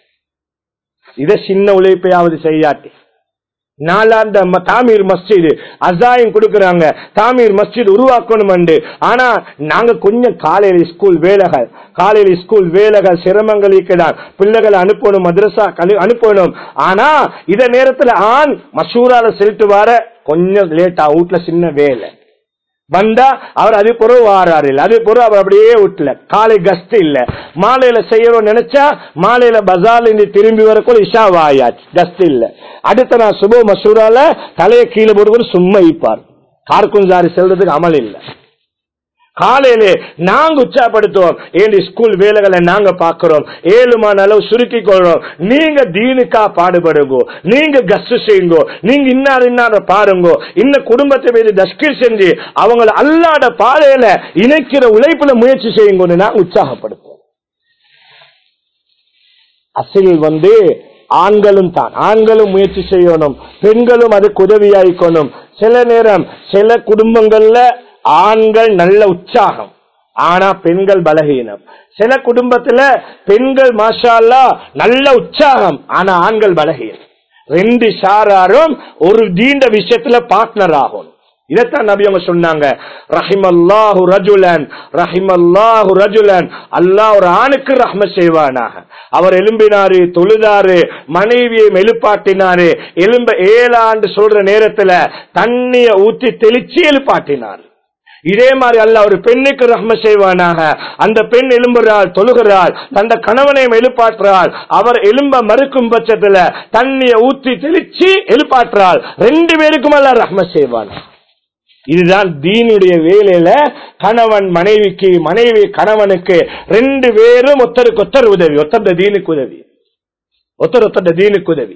இத சின்ன உழைப்பையாவது செய்யாட்டி நாலாந்த ம- தாமீர் மஸ்ஜித் அசாயம் கொடுக்கறாங்க தாமீர் மஸ்ஜித் உருவாக்கணும் ஆனா நாங்க கொஞ்சம் காலையில ஸ்கூல் வேலைகள் காலையில ஸ்கூல் வேலைகள் சிரமங்கள் இருக்கிறார் பிள்ளைகளை அனுப்பணும் மദ്രസா கழு- அனுப்பணும் ஆனா இத நேரத்துல ஆண் மசூரால செலுத்து வர கொஞ்சம் லேட்டா வீட்டுல சின்ன வேலை வந்தா அவர் அது பொருள் வாராரு இல்ல அது பொருள் அவர் அப்படியே விட்டல காலை கஸ்ட் இல்ல மாலையில செய்யறோம் நினைச்சா மாலையில பஜார்ல இருந்து திரும்பி வரக்குள்ள இஷா வாயாச்சு கஸ்ட் இல்ல அடுத்த நான் சுப மசூரால தலையை கீழே போட்டு சும்மா இப்பார் கார்குஞ்சாரி செல்றதுக்கு அமல் இல்ல காலையிலே நாங்க உற்சாகப்படுத்துவோம் ஏன் ஸ்கூல் வேலைகளை நாங்க பாக்குறோம் ஏழுமான அளவு சுருக்கி கொள்றோம் நீங்க தீனுக்கா பாடுபடுங்கோ நீங்க கஸ்ட் செய்யுங்கோ நீங்க இன்னார் இன்னார பாருங்கோ இன்ன குடும்பத்தை மீது தஸ்கீர் செஞ்சு அவங்கள அல்லாட பாதையில இணைக்கிற உழைப்புல முயற்சி செய்யுங்கன்னு நாங்க உற்சாகப்படுத்துவோம் அசில் வந்து ஆண்களும் தான் ஆண்களும் முயற்சி செய்யணும் பெண்களும் அதுக்கு உதவியாயிக்கணும் சில நேரம் சில குடும்பங்கள்ல ஆண்கள் நல்ல உற்சாகம் ஆனா பெண்கள் பலகீனம் சில குடும்பத்துல பெண்கள் மாஷா அல்லாஹ் நல்ல உற்சாகம் ஆனா ஆண்கள் பலகீனம் ரெண்டு ஷாராரும் ஒரு தீண்ட விஷயத்துல பார்ட்னர் ஆகும் இதைத்தான் நபி அவங்க சொன்னாங்க ரஹிமல்லாஹு ரஜுலன் ரஹிமல்லாஹு ரஜுலன் அல்லாஹ் ஒரு ஆணுக்கு ரஹ்ம செய்வானாக அவர் எலும்பினாரு தொழுதாரு மனைவியை மெழுப்பாட்டினாரு எலும்ப ஏழாண்டு சொல்ற நேரத்துல தண்ணிய ஊத்தி தெளிச்சு எழுப்பாட்டினார் இதே மாதிரி அல்ல ஒரு பெண்ணுக்கு ரஹ்ம செய்வானாக அந்த பெண் எழும்புறாள் தொழுகிறாள் தந்த கணவனை எழுப்பாற்றாள் அவர் எலும்ப மறுக்கும் பட்சத்துல தண்ணிய ஊற்றி தெளிச்சு எழுப்பாற்றாள் ரெண்டு பேருக்கும் அல்ல ரஹ்ம செய்வான் இதுதான் தீனுடைய வேலையில கணவன் மனைவிக்கு மனைவி கணவனுக்கு ரெண்டு பேரும் ஒத்தருக்கு ஒத்தர் உதவி ஒத்தர தீனுக்கு உதவி ஒத்தர் ஒத்தர தீனுக்கு உதவி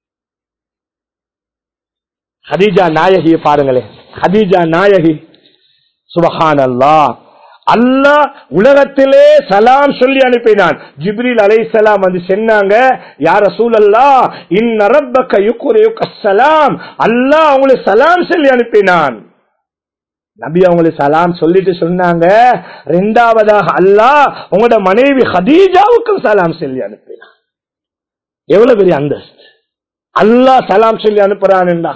ஹதீஜா நாயகியை பாருங்களேன் ஹதீஜா நாயகி சுபஹான் அல்லா அல்லாஹ் உலகத்திலே சலாம் சொல்லி அனுப்பினான் ஜிப்ரீல் அலைஹிஸ்ஸலாம் வந்து சொன்னாங்க யார சூழல்லா இன்ன ரப்பக்க யுக்ரியுக்க சலாம் அல்லாஹ் அவங்களுக்கு சலாம் சொல்லி அனுப்பினான் நபி அவங்களுக்கு சலாம் சொல்லிட்டு சொன்னாங்க ரெண்டாவதாக அல்லாஹ் உங்களோட மனைவி ஹதீஜாவுக்கும் சலாம் சொல்லி அனுப்பினான் எவ்வளவு பெரிய அந்தஸ்து அல்லாஹ் சலாம் சொல்லி அனுப்புறான்டா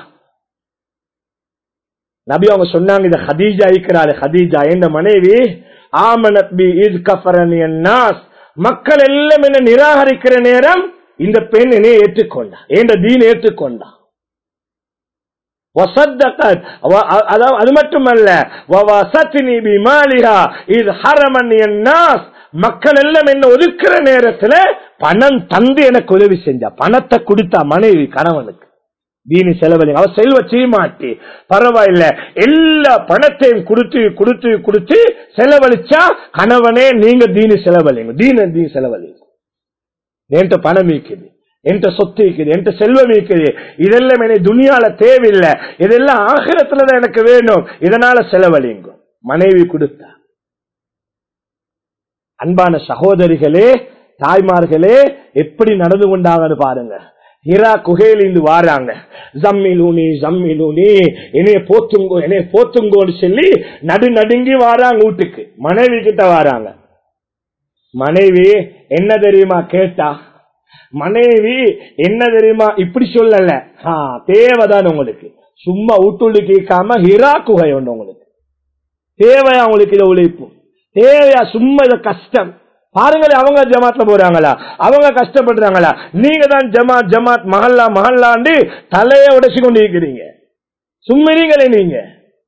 நபி அவங்க சொன்னாங்க இத ஹதீஜா இருக்கிறாரு ஹதீஜா என்ற மனைவி ஆமனத் பி இஸ் கஃபரனி அன்னாஸ் மக்கள் எல்லாம் என்ன நிராகரிக்கிற நேரம் இந்த பெண் என்னை ஏற்றுக்கொண்டா என்ற தீன் ஏற்றுக்கொண்டா وصدقت و- அதாவது அது மட்டுமல்ல وواسطني بمالها إذ حرمني الناس மக்கள் எல்லாம் என்ன ஒதுக்குற நேரத்துல பணம் தந்து எனக்கு உதவி செஞ்சா பணத்தை கொடுத்தா மனைவி கணவனுக்கு தீனி செலவழி அவ செல்வ சீமாட்டி பரவாயில்ல எல்லா பணத்தையும் கொடுத்து கொடுத்து கொடுத்து செலவழிச்சா கணவனே நீங்க தீனி செலவழிங்க தீன தீ செலவழிங்க என்கிட்ட பணம் இருக்குது என்கிட்ட சொத்து இருக்குது என்கிட்ட செல்வம் இருக்குது இதெல்லாம் எனக்கு துணியால தேவையில்லை இதெல்லாம் ஆகிரத்துலதான் எனக்கு வேணும் இதனால செலவழிங்க மனைவி கொடுத்தா அன்பான சகோதரிகளே தாய்மார்களே எப்படி நடந்து கொண்டாங்கன்னு பாருங்க ஹிரா குகையிலிருந்து வாராங்க ஜம்மிலூனி ஜம்மிலூனி என்னைய போத்துங்கோ என்னைய போத்துங்கோன்னு சொல்லி நடு நடுங்கி வாராங்க வீட்டுக்கு மனைவி கிட்ட வாராங்க மனைவி என்ன தெரியுமா கேட்டா மனைவி என்ன தெரியுமா இப்படி சொல்லல ஆ, தேவைதான் உங்களுக்கு சும்மா ஊட்டுள்ளு கேட்காம ஹிரா குகை உண்டு உங்களுக்கு தேவையா உங்களுக்கு இதை உழைப்பு தேவையா சும்மா இத கஷ்டம் பாருங்களே அவங்க ஜமாத்ல போறாங்களா அவங்க கஷ்டப்படுறாங்களா நீங்க தான் ஜமாத் ஜமாத் மஹல்லா மஹல்லாண்டு தலைய உடைச்சு கொண்டு இருக்கிறீங்க சும்மிறீங்களே நீங்க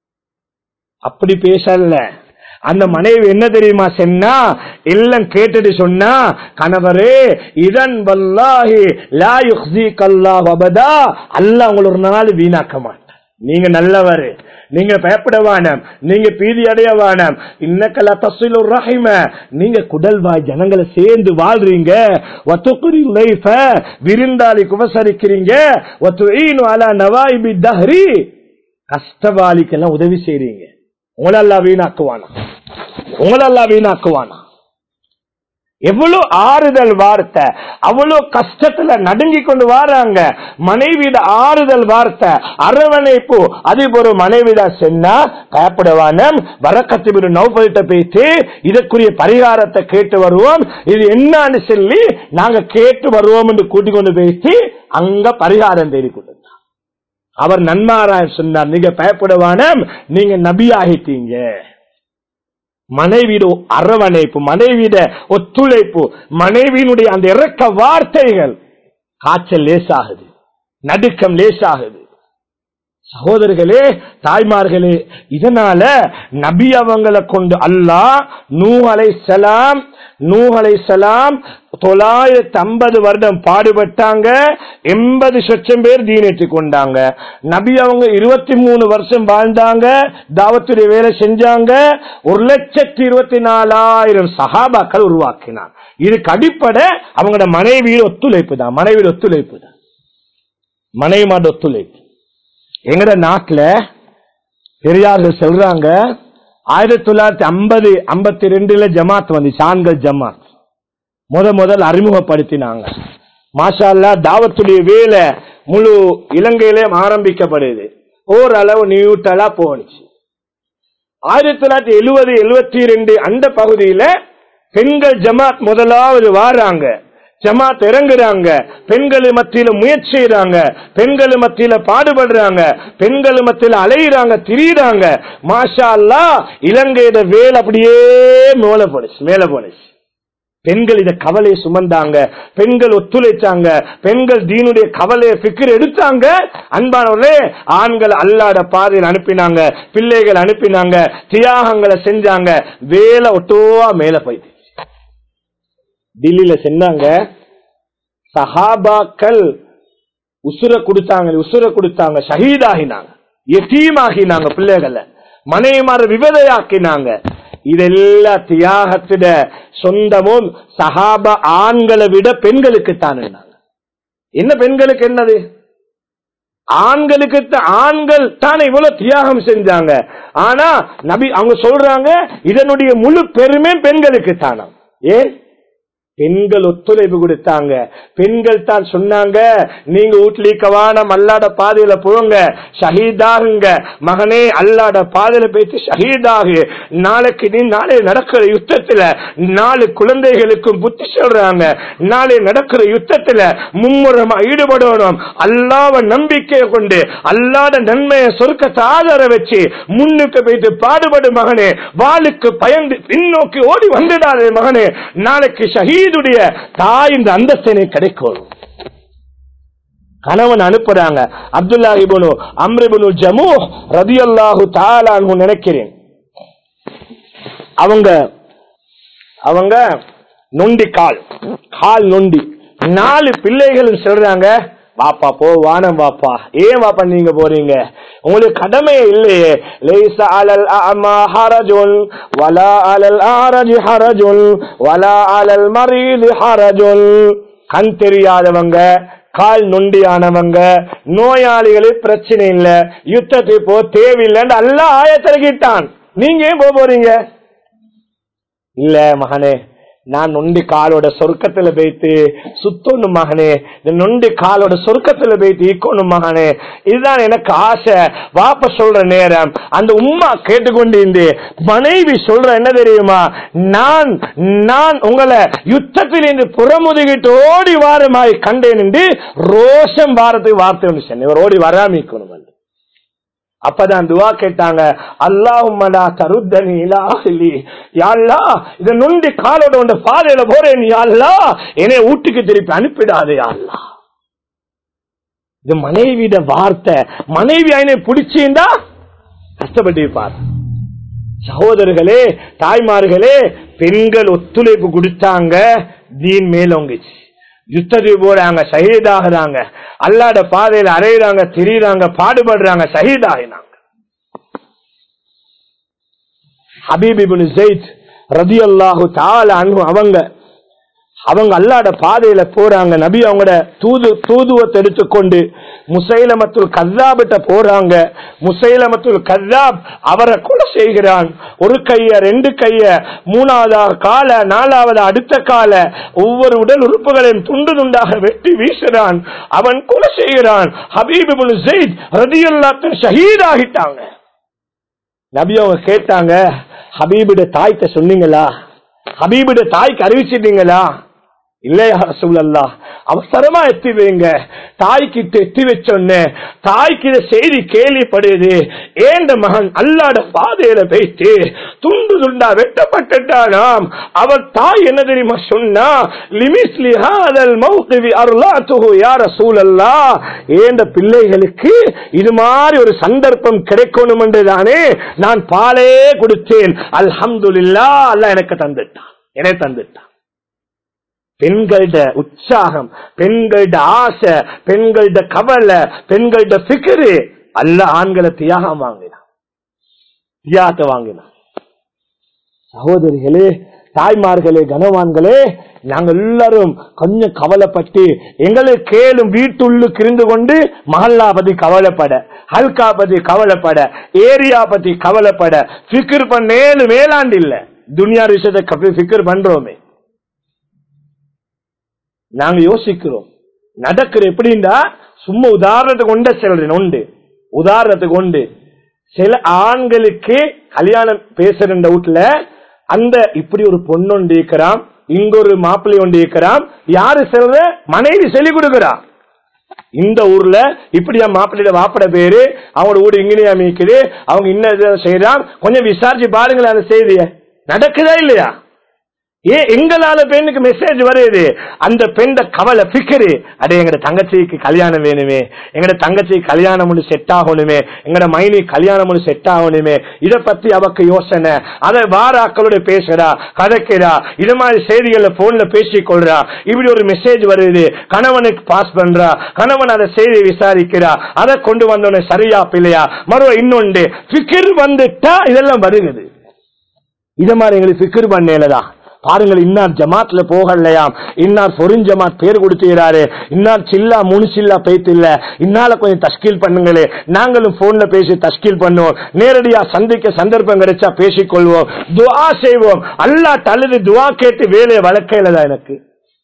அப்படி பேசல அந்த மனைவி என்ன தெரியுமா சொன்னா எல்லாம் கேட்டுட்டு சொன்னா கணவரே இதன் வல்லாஹி லா யுஹ்ஸீக அல்லாஹ் அபதா அல்லாஹ் உங்களை ஒரு நாள் வீணாக்க மாட்டான் நீங்க நல்லவர் நீங்க பயப்பட வேணாம் நீங்க பீதி அடைய வேணாம் இன்னக்கல தசிலு ரஹிம நீங்க குடல்வாய் ஜனங்களை சேர்ந்து வாழ்றீங்க வத்துக்குரி லைஃப விருந்தாளி குபசரிக்கிறீங்க வத்துஈனு அலா நவாயிபி தஹ்ரி கஷ்டவாளிக்கெல்லாம் உதவி செய்றீங்க உங்களெல்லாம் வீணாக்குவானா உங்களெல்லாம் வீணாக்குவானா எவ்வளவு ஆறுதல் வார்த்தை அவ்வளவு கஷ்டத்துல நடுங்கி கொண்டு வராங்க மனைவிட ஆறுதல் வார்த்தை அரவணைப்பு அது ஒரு மனைவிட சொன்னா பயப்படவானம் வரக்கத்து ஒரு நௌபல்கிட்ட பேசி இதற்குரிய பரிகாரத்தை கேட்டு வருவோம் இது என்னன்னு சொல்லி நாங்க கேட்டு வருவோம் என்று கூட்டிக் கொண்டு பேசி அங்க பரிகாரம் தேடி கொடுத்தார் அவர் நன்மாராயன் சொன்னார் நீங்க பயப்படவானம் நீங்க நபி ஆகிட்டீங்க மனைவிட அரவணைப்பு மனைவிட ஒத்துழைப்பு மனைவியினுடைய அந்த இறக்க வார்த்தைகள் காய்ச்சல் லேசாகுது நடுக்கம் லேசாகுது சகோதரர்களே தாய்மார்களே இதனால நபி அவங்களை கொண்டு அல்லாஹ் நூ அலை சலாம் நூ அலை சலாம் தொள்ளாயிரத்தி ஐம்பது வருடம் பாடுபட்டாங்க எண்பது சொச்சம் பேர் தீனேற்றி கொண்டாங்க நபி அவங்க இருபத்தி மூணு வருஷம் வாழ்ந்தாங்க தாவத்துடைய வேலை செஞ்சாங்க ஒரு லட்சத்தி இருபத்தி நாலாயிரம் சஹாபாக்கள் உருவாக்கினார் இதுக்கு அடிப்படை அவங்களோட மனைவியில் ஒத்துழைப்பு தான் மனைவியில் ஒத்துழைப்பு தான் மனைவிமாட ஒத்துழைப்பு எங்கட நாட்டுல பெரியார்கள் சொல்றாங்க ஆயிரத்தி தொள்ளாயிரத்தி ஐம்பது ஐம்பத்தி ரெண்டுல ஜமாத் வந்துச்சு ஆண்கள் ஜமாத் முத முதல் அறிமுகப்படுத்தினாங்க மாஷா அல்லா தாவத்துடைய வேலை முழு இலங்கையிலே ஆரம்பிக்கப்படுது ஓரளவு நியூட்டலா போனுச்சு ஆயிரத்தி தொள்ளாயிரத்தி எழுபது எழுபத்தி ரெண்டு அந்த பகுதியில பெண்கள் ஜமாத் முதலாவது வாராங்க ஜமாத் இறங்குறாங்க பெண்கள் மத்தியில முயற்சி செய்யறாங்க பெண்கள் மத்தியில பாடுபடுறாங்க பெண்கள் மத்தியில அலையிறாங்க திரியிறாங்க மாஷா அல்லா இலங்கையோட வேல் அப்படியே மேல போனுச்சு மேல போனுச்சு பெண்கள் இத கவலையை சுமந்தாங்க பெண்கள் ஒத்துழைச்சாங்க பெண்கள் தீனுடைய கவலையை பிக்கர் எடுத்தாங்க அன்பானவர்களே ஆண்கள் அல்லாட பாதையில் அனுப்பினாங்க பிள்ளைகள் அனுப்பினாங்க தியாகங்களை செஞ்சாங்க வேலை ஒட்டோவா மேல போயிட்டு டில்லியில சென்னாங்க சஹாபாக்கள் உசுர கொடுத்தாங்க உசுர கொடுத்தாங்க ஷஹீதாகினாங்க எத்தீமாகினாங்க பிள்ளைகளை மனைவிமார விவதையாக்கினாங்க இதெல்லாம் தியாகத்திட சொந்தமும் சஹாப ஆண்களை விட பெண்களுக்கு தான் என்ன பெண்களுக்கு என்னது ஆண்களுக்கு த- ஆண்கள் தானே இவ்வளவு தியாகம் செஞ்சாங்க ஆனா நபி அவங்க சொல்றாங்க இதனுடைய முழு பெருமை பெண்களுக்கு தானாம் ஏன் பெண்கள் ஒத்துழைப்பு கொடுத்தாங்க பெண்கள் தான் சொன்னாங்க நீங்க வீட்லீக்க வானம் அல்லாட பாதையில போங்க ஷஹீதாகுங்க மகனே அல்லாட பாதையில போயிட்டு ஷஹீதாகு நாளைக்கு நீ நாளை நடக்கிற யுத்தத்துல நாலு குழந்தைகளுக்கும் புத்தி சொல்றாங்க நாளை நடக்கிற யுத்தத்துல மும்முரமா ஈடுபடணும் அல்லாவ நம்பிக்கையை கொண்டு அல்லாத நன்மையை சொர்க்கத்தை ஆதர வச்சு முன்னுக்கு போயிட்டு பாடுபடு மகனே வாளுக்கு பயந்து பின்னோக்கி ஓடி வந்துடாதே மகனே நாளைக்கு ஷஹீதுடைய தாய் இந்த அந்தஸ்தினை கிடைக்கும் கணவன் அனுப்புறாங்க அப்துல்லா இபுனு அம்ரிபுனு ஜமு ரதியல்லாஹு தாலான்னு நினைக்கிறேன் அவங்க அவங்க நொண்டி கால் கால் நொண்டி நாலு பிள்ளைகளும் சொல்றாங்க வாப்பா போ வானம் வாப்பா ஏன் வாப்பா நீங்க போறீங்க உங்களுக்கு கடமையே இல்லையே லைஸ அலல் அமா ஹரஜுன் வலா அலல் ஆரஜி ஹரஜுன் வலா அலல் மரீது ஹரஜுன் கண் தெரியாதவங்க கால் நொண்டியானவங்க நோயாளிகளே பிரச்சனை இல்ல யுத்தத்துக்கு போ தேவையில்லைன்னு அல்ல ஆயத்திறக்கிட்டான் நீங்க ஏன் போக போறீங்க இல்ல மகனே நான் நொண்டி காலோட சொர்க்கத்துல போயிட்டு சுத்தணும் மகனே இந்த நொண்டி காலோட சொர்க்கத்துல போயிட்டு ஈக்கணும் மகனே இதுதான் எனக்கு ஆசை வாப்ப சொல்ற நேரம் அந்த உம்மா கேட்டுக்கொண்டு இருந்து மனைவி சொல்ற என்ன தெரியுமா நான் நான் உங்களை யுத்தத்தில் இருந்து புறமுதுகிட்டு ஓடி வாரமாய் கண்டேன் என்று ரோஷம் வாரத்துக்கு வார்த்தை ஒன்று சொன்னேன் இவர் ஓடி வராமிக்கணும் என்று அப்பதான் துவா கேட்டாங்க அல்லாஹும்மலா தருத்தனி இலாஹிலி யாழ்லா இத நொண்டி காலோட உண்ட பாதையில போறேன் யாழ்லா என்னை வீட்டுக்கு திருப்பி அனுப்பிடாதே யாழ்லா இது மனைவிட வார்த்தை மனைவி அவனை பிடிச்சிருந்தா கஷ்டப்பட்டிருப்பார் சகோதரர்களே தாய்மார்களே பெண்கள் ஒத்துழைப்பு கொடுத்தாங்க தீன் மேலோங்கிச்சு யுத்தத்துக்கு போறாங்க ஷஹீதாகிறாங்க அல்லாட பாதையில அறையிறாங்க திரியிறாங்க பாடுபடுறாங்க ஷஹீதாகினாங்க ஹபீபிபின் ஜெயித் ரதி அல்லாஹு தால அன்பு அவங்க அவங்க அல்லாட பாதையில போறாங்க நபி அவங்களோட தூது தூதுவத்தை எடுத்துக்கொண்டு முசைலமத்துல் கல்லாபிட்ட போறாங்க முசைலமத்துல் கல்லாப் அவரை கொலை செய்கிறான் ஒரு கைய ரெண்டு கைய மூணாவதாக கால நாலாவது அடுத்த கால ஒவ்வொரு உடல் உறுப்புகளையும் துண்டு துண்டாக வெட்டி வீசுறான் அவன் கொலை செய்கிறான் ஹபீபுல் ஜெயித் ரதியுல்லாத்தின் ஷஹீதாகிட்டாங்க நபி அவங்க கேட்டாங்க ஹபீபுட தாய்த்த சொன்னீங்களா ஹபீபுட தாய்க்கு அறிவிச்சிட்டீங்களா இல்லையா சூழல்லா அவசரமா எத்தி வைங்க தாய்கிட்ட எத்தி வச்சோன்னு தாய்க்கு இந்த செய்தி கேள்விப்படுது ஏந்த மகன் அல்லாட பாதையில வைத்து துண்டு துண்டா வெட்டப்பட்டுட்டானாம் அவர் தாய் என்ன தெரியுமா சொன்னா லிமிஸ்லி ஹாதல் மௌகிவி அருளாத்துஹு யார சூழல்லா ஏந்த பிள்ளைகளுக்கு இது மாதிரி ஒரு சந்தர்ப்பம் கிடைக்கணும் என்றுதானே நான் பாலே கொடுத்தேன் அல்ஹம்துலில்லா அல்லாஹ் எனக்கு தந்துட்டான் என்னை தந்துட்டான் பெண்களோட உற்சாகம் பெண்களோட ஆசை பெண்களோட கவலை பெண்களோட பிக்கரு அல்ல ஆண்களை தியாகம் வாங்கினான் தியாகத்தை வாங்கினான் சகோதரிகளே தாய்மார்களே கனவான்களே நாங்க எல்லாரும் கொஞ்சம் கவலைப்பட்டு எங்களுக்கு கேளும் வீட்டுள்ளுக்கு இருந்து கொண்டு மஹல்லா பத்தி கவலைப்பட ஹல்கா பத்தி கவலைப்பட ஏரியா பத்தி கவலைப்பட பிக்கர் பண்ண ஏழு மேலாண்டு இல்ல துனியா விஷயத்தை பிக்கர் பண்றோமே நாங்க யோசிக்கிறோம் நடக்கிற எப்படின்னா சும்மா உதாரணத்துக்கு கொண்ட சொல்றேன் உண்டு உதாரணத்துக்கு உண்டு சில ஆண்களுக்கு கல்யாணம் பேசுற வீட்டுல அந்த இப்படி ஒரு பொண்ணு ஒன்று இருக்கிறான் இங்க ஒரு மாப்பிள்ளை ஒன்று இருக்கிறான் யாரு செல்ற மனைவி சொல்லி கொடுக்கிறான் இந்த ஊர்ல இப்படியா மாப்பிள்ளைய வாப்பட பேரு அவங்களோட ஊடு இங்கனையா மீக்குது அவங்க இன்னும் செய்யறான் கொஞ்சம் விசாரிச்சு பாருங்களேன் அந்த செய்திய நடக்குதா இல்லையா ஏ எங்களால பெண்ணுக்கு மெசேஜ் வருது அந்த பெண்ட கவலை பிக்கரு அடே எங்கட தங்கச்சிக்கு கல்யாணம் வேணுமே எங்கட தங்கச்சிக்கு கல்யாணம் ஒண்ணு செட் ஆகணுமே எங்கட மைனி கல்யாணம் ஒண்ணு செட் ஆகணுமே இத பத்தி அவக்கு யோசனை அதை வாராக்களோட பேசுறா கதைக்கிறா இது மாதிரி செய்திகளை போன்ல பேசிக் கொள்றா இப்படி ஒரு மெசேஜ் வருது கணவனுக்கு பாஸ் பண்றா கணவன் அதை செய்தி விசாரிக்கிறா அதை கொண்டு வந்தோடனே சரியா பிள்ளையா மறுவ இன்னொன்று பிக்கிர் வந்துட்டா இதெல்லாம் வருகுது இத மாதிரி எங்களுக்கு பிக்கிர் பண்ணலதான் பாருங்கள் இன்னார் ஜமாத்ல போகலையாம் இன்னார் பொருள் ஜமாத் பேர் கொடுத்துக்கிறாரு இன்னார் சில்லா மூணு சில்லா பேத்து இல்ல இன்னால கொஞ்சம் தஷ்கீல் பண்ணுங்களே நாங்களும் போன்ல பேசி தஷ்கீல் பண்ணுவோம் நேரடியா சந்திக்க சந்தர்ப்பம் கிடைச்சா பேசிக்கொள்வோம் துவா செய்வோம் அல்லா தழுது துவா கேட்டு வேலையை வளர்க்கல தான் எனக்கு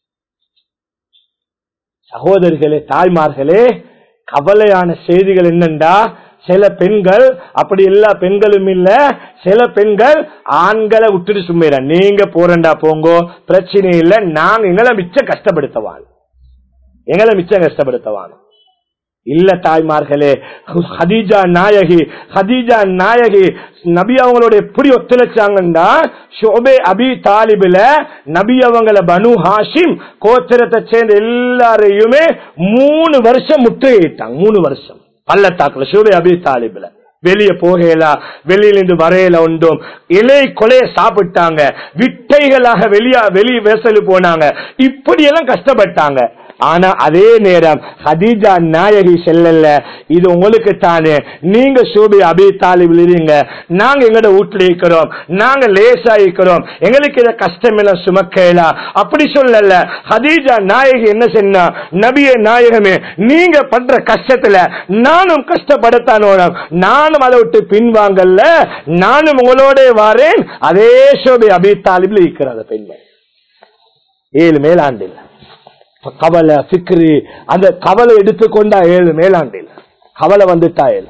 சகோதரிகளே தாய்மார்களே கவலையான செய்திகள் என்னண்டா சில பெண்கள் அப்படி எல்லா பெண்களும் இல்ல சில பெண்கள் ஆண்களை விட்டுட்டு சும்மிற நீங்க போறண்டா போங்கோ பிரச்சனை இல்ல நாங்க எங்களை மிச்சம் கஷ்டப்படுத்தவான் எங்களை மிச்சம் கஷ்டப்படுத்தவான் இல்ல தாய்மார்களே ஹதீஜா நாயகி ஹதீஜா நாயகி நபி அவங்களோட எப்படி ஒத்துழைச்சாங்கன்னா ஷோபே அபி தாலிபில நபி அவங்கள பனு ஹாஷிம் கோத்திரத்தை சேர்ந்த எல்லாரையுமே மூணு வருஷம் முற்றுகையிட்டாங்க மூணு வருஷம் பள்ளத்தாக்குல ஷோபே அபி தாலிபில வெளிய போகல வெளியிலிருந்து வரையில உண்டும் இலை கொலைய சாப்பிட்டாங்க விட்டைகளாக வெளியா வெளி வேசலு போனாங்க இப்படி எல்லாம் கஷ்டப்பட்டாங்க ஆனா அதே நேரம் ஹதீஜா நாயகி செல்லல இது உங்களுக்கு தானே நீங்க சூபி அபி தாலிபில் இருங்க நாங்க எங்கட வீட்டுல இருக்கிறோம் நாங்க லேசா இருக்கிறோம் எங்களுக்கு இத கஷ்டம் எல்லாம் சுமக்கலாம் அப்படி சொல்லல ஹதீஜா நாயகி என்ன சொன்னா நபிய நாயகமே நீங்க பண்ற கஷ்டத்துல நானும் கஷ்டப்படத்தான் வேணும். நானும் அதை விட்டு பின்வாங்கல்ல நானும் உங்களோட வாரேன் அதே சோபி அபி தாலிபில் இருக்கிற அந்த பெண்மணி ஏழு மேலாண்டில் கவலை சிக்ரி அந்த கவலை எடுத்துக்கொண்டா ஏழு மேலாண்டில் கவலை வந்துட்டா ஏழு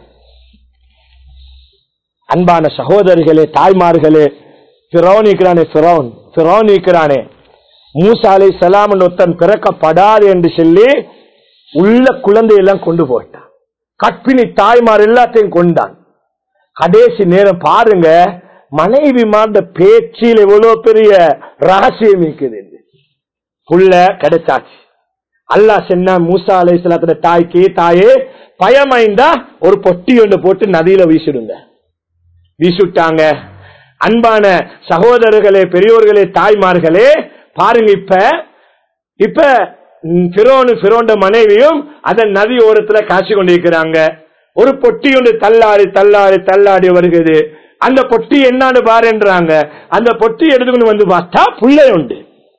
அன்பான சகோதரிகளே தாய்மார்களே பிறவுன் இருக்கிறானே பிறவுன் பிறவுன் இருக்கிறானே மூசா அலை சலாம் ஒருத்தன் பிறக்கப்படாது என்று சொல்லி உள்ள குழந்தையெல்லாம் கொண்டு போயிட்டான் கற்பிணி தாய்மார் எல்லாத்தையும் கொண்டான் கடைசி நேரம் பாருங்க மனைவி மாண்ட பேச்சில் எவ்வளவு பெரிய ரகசியம் இருக்குது புள்ள கிடைச்சாச்சு அல்லாஹ் சொன்னா மூசா அலை சலாத்துல தாய்க்கு தாயே பயமைந்தா ஒரு பொட்டி ஒன்று போட்டு நதியில வீசிடுங்க வீசிவிட்டாங்க அன்பான சகோதரர்களே பெரியோர்களே தாய்மார்களே பாருங்க இப்ப இப்ப ம், பிரோனு பிரோண்ட மனைவியும் அதன் நதி ஓரத்துல காட்சி கொண்டிருக்கிறாங்க ஒரு பொட்டி ஒன்று தள்ளாடி தள்ளாடி தள்ளாடி வருகிறது அந்த பொட்டி என்னன்னு பாருன்றாங்க அந்த பொட்டி எடுத்துக்கொண்டு வந்து பார்த்தா புள்ளை உண்டு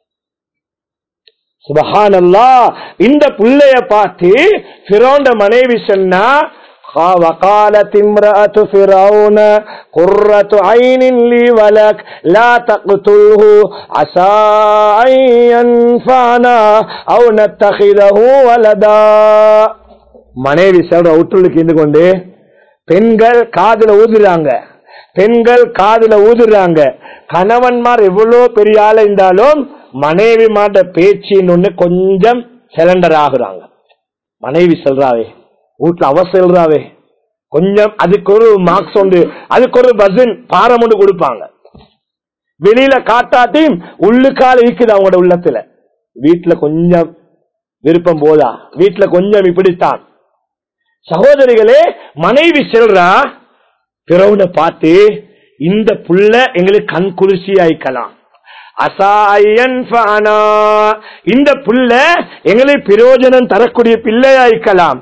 சுபஹானல்லா இந்த புள்ளைய பார்த்து பிரோண்ட மனைவி சொன்னா "கா- وقالت امرأة فرعون قرة عين لي ولك لا تقتله عسى أن ينفعنا أو نتخذه ولدا மனைவி சொல்ற உற்றுளுக்கு இருந்து கொண்டு பெண்கள் காதுல ஊதுறாங்க பெண்கள் காதுல ஊதுறாங்க கணவன்மார் எவ்வளவு பெரிய ஆளா இருந்தாலும் மனைவி மாட்ட பேச்சின்னு ஒண்ணு கொஞ்சம் சிலண்டர் ஆகுறாங்க மனைவி சொல்றாவே வீட்டுல அவ சொல்றாவே கொஞ்சம் அதுக்கு ஒரு மார்க்ஸ் உண்டு அதுக்கு ஒரு பசன் பாரம் ஒன்று கொடுப்பாங்க வெளியில காட்டாட்டியும் உள்ளுக்கால இருக்குது அவங்களோட உள்ளத்துல வீட்டுல கொஞ்சம் விருப்பம் போதா வீட்டுல கொஞ்சம் இப்படித்தான் சகோதரிகளே மனைவி செல்றா பிறவுன பார்த்து இந்த புள்ள எங்களுக்கு கண் குளிர்ச்சி ஆயிக்கலாம் அசாயன் ஃபனா. இந்த புள்ள எங்களுக்கு பிரயோஜனம் தரக்கூடிய பிள்ளையாய்க்கலாம்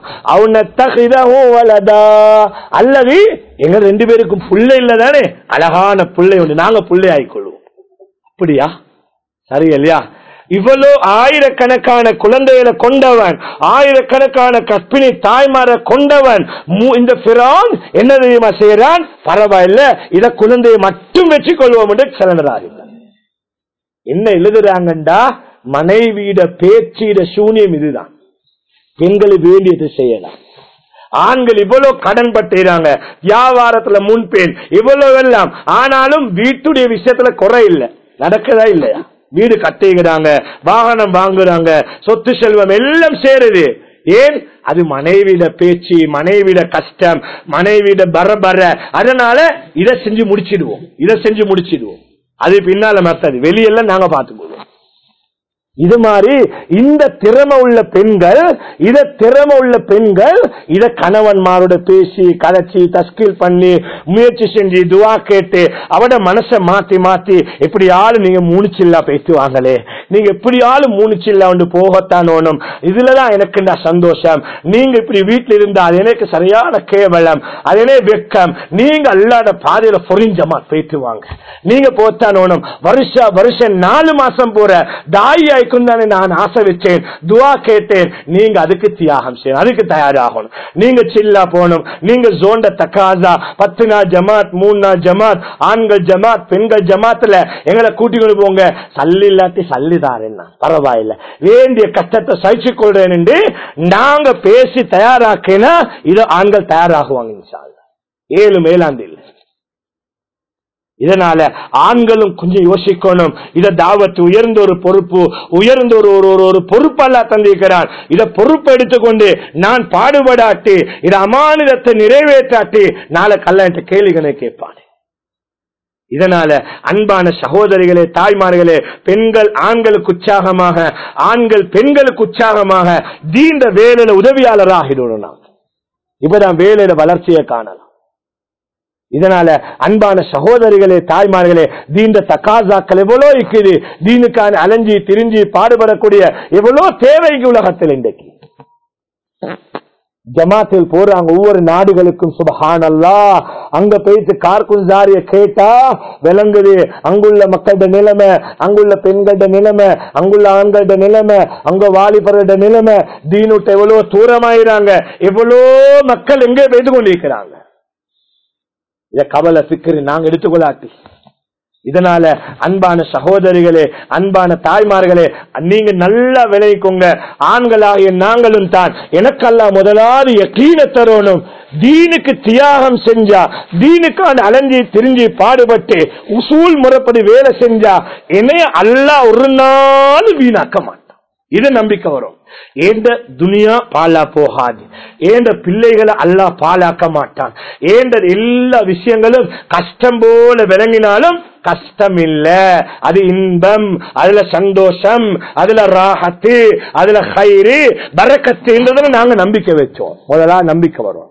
வலதா அல்லது எங்க ரெண்டு பேருக்கும் புள்ள இல்லதானே அழகான புள்ளை உண்டு நாங்க புள்ளை ஆயிக்கொள்வோம் அப்படியா சரி இல்லையா இவ்வளவு ஆயிரக்கணக்கான குழந்தைகளை கொண்டவன் ஆயிரக்கணக்கான கற்பிணி தாய்மார கொண்டவன் மு- இந்த பிரான் என்ன தெரியுமா செய்யறான் பரவாயில்ல இத குழந்தையை மட்டும் வெற்றி கொள்வோம் என்று சிலனராகிறார் என்ன எழுதுறாங்கண்டா மனைவியிட பேச்சிட சூனியம் இதுதான் பெண்கள் வேண்டியது செய்யலாம் ஆண்கள் இவ்வளவு கடன் பட்டுறாங்க வியாபாரத்துல முன்பேன் இவ்வளவு எல்லாம் ஆனாலும் வீட்டுடைய விஷயத்துல குறை இல்லை நடக்கதா இல்லையா வீடு கட்டிக்கிறாங்க வாகனம் வாங்குறாங்க சொத்து செல்வம் எல்லாம் சேருது ஏன் அது மனைவிட பேச்சு மனைவிட கஷ்டம் மனைவிட பரபர அதனால இதை செஞ்சு முடிச்சிடுவோம் இதை செஞ்சு முடிச்சிடுவோம் அது பின்னால மத்தது வெளியெல்லாம் நாங்க பார்த்துக்கொள்வோம் இது மாதிரி இந்த திறமை உள்ள பெண்கள் இத திறமை உள்ள பெண்கள் இத கணவன்மாரோட பேசி கதைச்சி தஸ்கில் பண்ணி முயற்சி செஞ்சு துவா கேட்டு அவட மனசை மாத்தி மாத்தி எப்படியாலும் நீங்க மூணுச்சில்லா பேசுவாங்களே நீங்க எப்படியாலும் மூணுச்சில்லா வந்து போகத்தான் ஓணும் இதுலதான் எனக்கு நான் சந்தோஷம் நீங்க இப்படி வீட்டுல இருந்தா அது எனக்கு சரியான கேவலம் அதனே வெக்கம் நீங்க அல்லாத பாதையில பொறிஞ்சமா பேசுவாங்க நீங்க போத்தான் ஓணும் வருஷ வருஷம் நாலு மாசம் போற தாய் ஆய்க்கும் தானே நான் ஆசை வச்சேன் துவா கேட்டேன் நீங்க அதுக்கு தியாகம் செய்யணும் அதுக்கு தயாராகணும் நீங்க சில்லா போகணும் நீங்க ஜோண்ட தக்காசா பத்து நாள் ஜமாத் மூணு நாள் ஜமாத் ஆண்கள் ஜமாத் பெண்கள் ஜமாத்துல எங்களை கூட்டி கொண்டு போங்க சல்லி இல்லாட்டி சல்லிதாரேன்னா பரவாயில்ல வேண்டிய கஷ்டத்தை சகிச்சு கொள்றேன் என்று நாங்க பேசி தயாராக்கினா இதை ஆண்கள் தயாராகுவாங்க இன்ஷா அல்லாஹ். ஏழு மேலாண்டு இல்லை இதனால ஆண்களும் கொஞ்சம் யோசிக்கணும் இத தாவத்து உயர்ந்த ஒரு பொறுப்பு உயர்ந்த ஒரு ஒரு ஒரு- ஒரு பொறுப்பல்லா தந்திருக்கிறான் இத பொறுப்பு எடுத்துக்கொண்டு நான் பாடுபடாட்டி இத அமானிதத்தை நிறைவேற்றாட்டி நாளை கல்யாணத்தை கேள்விகளை கேட்பானே இதனால அன்பான சகோதரிகளே தாய்மார்களே பெண்கள் ஆண்களுக்கு உற்சாகமாக ஆண்கள் பெண்களுக்கு உற்சாகமாக தீண்ட வேலையில உதவியாளராகிடணும் நாம் இப்பதான் வேலையில வளர்ச்சியை காணலாம் இதனால அன்பான சகோதரிகளே தாய்மார்களே தீண்ட தக்காசாக்கள் எவ்வளோ இருக்குது தீனுக்கான அலைஞ்சி திரிஞ்சி பாடுபடக்கூடிய எவ்வளோ தேவை இங்கு உலகத்தில் இன்றைக்கு ஜமாத்தில் போறாங்க ஒவ்வொரு நாடுகளுக்கும் சுபஹான் அல்லா அங்க போயிட்டு கார்குன்சாரிய கேட்டா விளங்குது அங்குள்ள மக்களோட நிலைமை அங்குள்ள பெண்களோட நிலைமை அங்குள்ள ஆண்களோட நிலைமை அங்க வாலிபரோட நிலைமை தீனுட்ட எவ்வளவு தூரமாயிராங்க எவ்வளோ மக்கள் எங்கே பெய்து கொண்டிருக்கிறாங்க இத கவலை சிக்கரி நாங்க எடுத்துக்கொள்ளாட்டி இதனால அன்பான சகோதரிகளே அன்பான தாய்மார்களே நீங்க நல்லா விளைவிக்கோங்க ஆண்களாகிய நாங்களும் தான் எனக்கெல்லாம் முதலாவது யக்கீன தரணும் தீனுக்கு தியாகம் செஞ்சா தீனுக்கான அலைஞ்சி திரிஞ்சு பாடுபட்டு உசூல் முறைப்படி வேலை செஞ்சா என்னைய அல்லாஹ் ஒரு நாள் வீணாக்க மாட்டான் இது நம்பிக்கை வரும் ஏந்த துனியா பாலா போகாது ஏந்த பிள்ளைகளை அல்லாஹ் பாலாக்க மாட்டான் ஏந்த எல்லா விஷயங்களும் கஷ்டம் போல விளங்கினாலும் கஷ்டம் இல்ல அது இன்பம் அதுல சந்தோஷம் அதுல ராகத்து அதுல கயிறு பறக்கத்துன்றதுல நாங்க நம்பிக்கை வச்சோம் முதலா நம்பிக்கை வரும்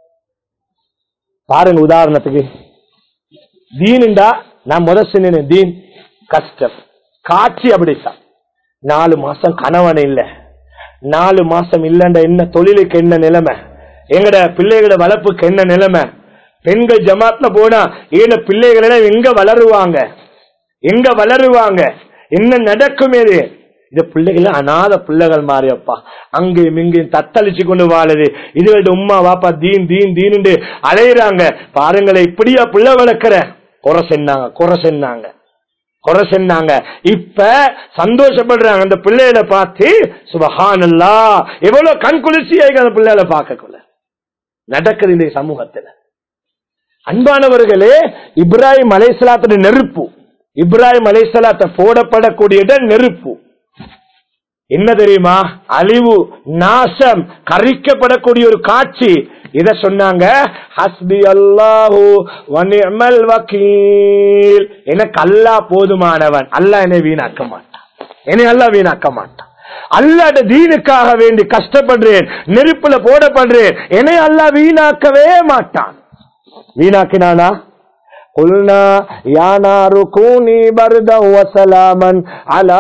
பாருங்க உதாரணத்துக்கு தீனுண்டா நான் முத சொன்னேன் தீன் கஷ்டம் காட்சி அப்படித்தான் நாலு மாசம் கணவன் இல்ல நாலு மாசம் இல்லண்ட என்ன தொழிலுக்கு என்ன நிலைமை எங்கட பிள்ளைகளோட வளர்ப்புக்கு என்ன நிலைமை பெண்கள் ஜமாத்ல போனா ஏன பிள்ளைகள் எல்லாம் எங்க வளருவாங்க எங்க வளருவாங்க என்ன நடக்கும் இது இந்த பிள்ளைகள் அநாத பிள்ளைகள் மாறியப்பா அங்கேயும் இங்கேயும் தத்தளிச்சு கொண்டு வாழுது இதுகளோட உம்மா வாப்பா தீன் தீன் தீனுண்டு அலையிறாங்க பாருங்களேன் இப்படியா பிள்ளை வளர்க்கிற குறை சென்னாங்க குறை சென்னாங்க குறை சென்னாங்க இப்ப சந்தோஷப்படுறாங்க அந்த பிள்ளைகளை பார்த்து சுபஹானல்லா எவ்வளவு கண் குளிர்ச்சியாக அந்த பிள்ளைகளை பார்க்கக்குள்ள நடக்குது இந்த சமூகத்துல அன்பானவர்களே இப்ராஹிம் அலைசலாத்தோட நெருப்பு இப்ராஹிம் அலைசலாத்த போடப்படக்கூடிய இடம் நெருப்பு என்ன தெரியுமா அழிவு நாசம் கரிக்கப்படக்கூடிய ஒரு காட்சி இத சொன்னாங்க ஹஸ்பி அல்லாஹு வனிமல் வக்கீல் எனக்கு அல்லாஹ் போதுமானவன் அல்லாஹ் என்னை வீணாக்க மாட்டான் என்னை அல்லாஹ் வீணாக்க மாட்டான் அல்லாட தீனுக்காக வேண்டி கஷ்டப்படுறேன் நெருப்புல போடப்படுறேன் என்னை அல்லாஹ் வீணாக்கவே மாட்டான் வீணாக்கினானா قلنا يا نار كوني بردا وسلاما على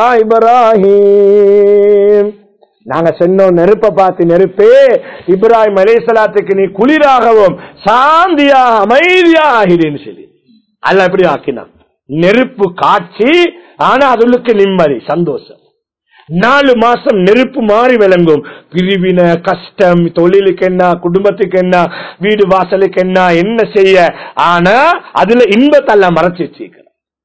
ابراهيم நாங்க சொன்னோம் நெருப்ப பார்த்து நெருப்பே இப்ராஹிம் அலைசலாத்துக்கு நீ குளிராகவும் சாந்தியாக அமைதியாக ஆகிறேன்னு சொல்லி அல்ல எப்படி ஆக்கினான் நெருப்பு காட்சி ஆனா அதுளுக்கு நிம்மதி சந்தோஷம் நாலு மாசம் நெருப்பு மாறி விளங்கும் பிரிவின கஷ்டம் தொழிலுக்கு என்ன குடும்பத்துக்கு என்ன வீடு வாசலுக்கு என்ன என்ன செய்ய ஆனா அதுல இன்பத்தெல்லாம் மறைச்சு வச்சிருக்கிறார்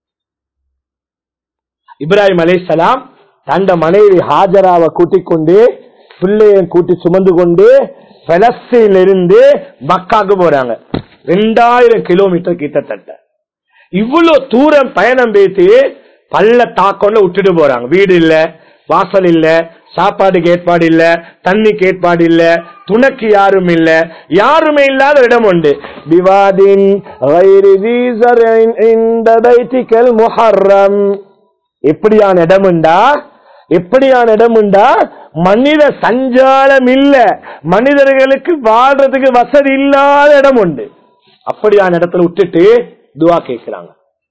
இப்ராஹிம் அலைசலாம் தந்த மனைவி ஹாஜராவை கூட்டிக் கொண்டு பிள்ளைய கூட்டி சுமந்து கொண்டு பெலஸ்தீன்ல இருந்து மக்காக்கு போறாங்க ரெண்டாயிரம் கிலோமீட்டர் கிட்டத்தட்ட இவ்வளவு தூரம் பயணம் பேசி பள்ள தாக்கம்ல விட்டுட்டு போறாங்க வீடு இல்ல வாசல் இல்ல சாப்பாடுக்கு ஏற்பாடு இல்ல தண்ணிக்கு ஏற்பாடு இல்ல துணைக்கு யாரும் இல்ல யாருமே இல்லாத இடம் உண்டு விவாதின் غير ذي زرع عند بيتك المحرم எப்படியான இடம் உண்டா எப்படியான இடம் உண்டா மனித சஞ்சாரம் இல்ல மனிதர்களுக்கு வாழ்றதுக்கு வசதி இல்லாத இடம் உண்டு அப்படியான இடத்துல விட்டுட்டு துவா கேட்கிறாங்க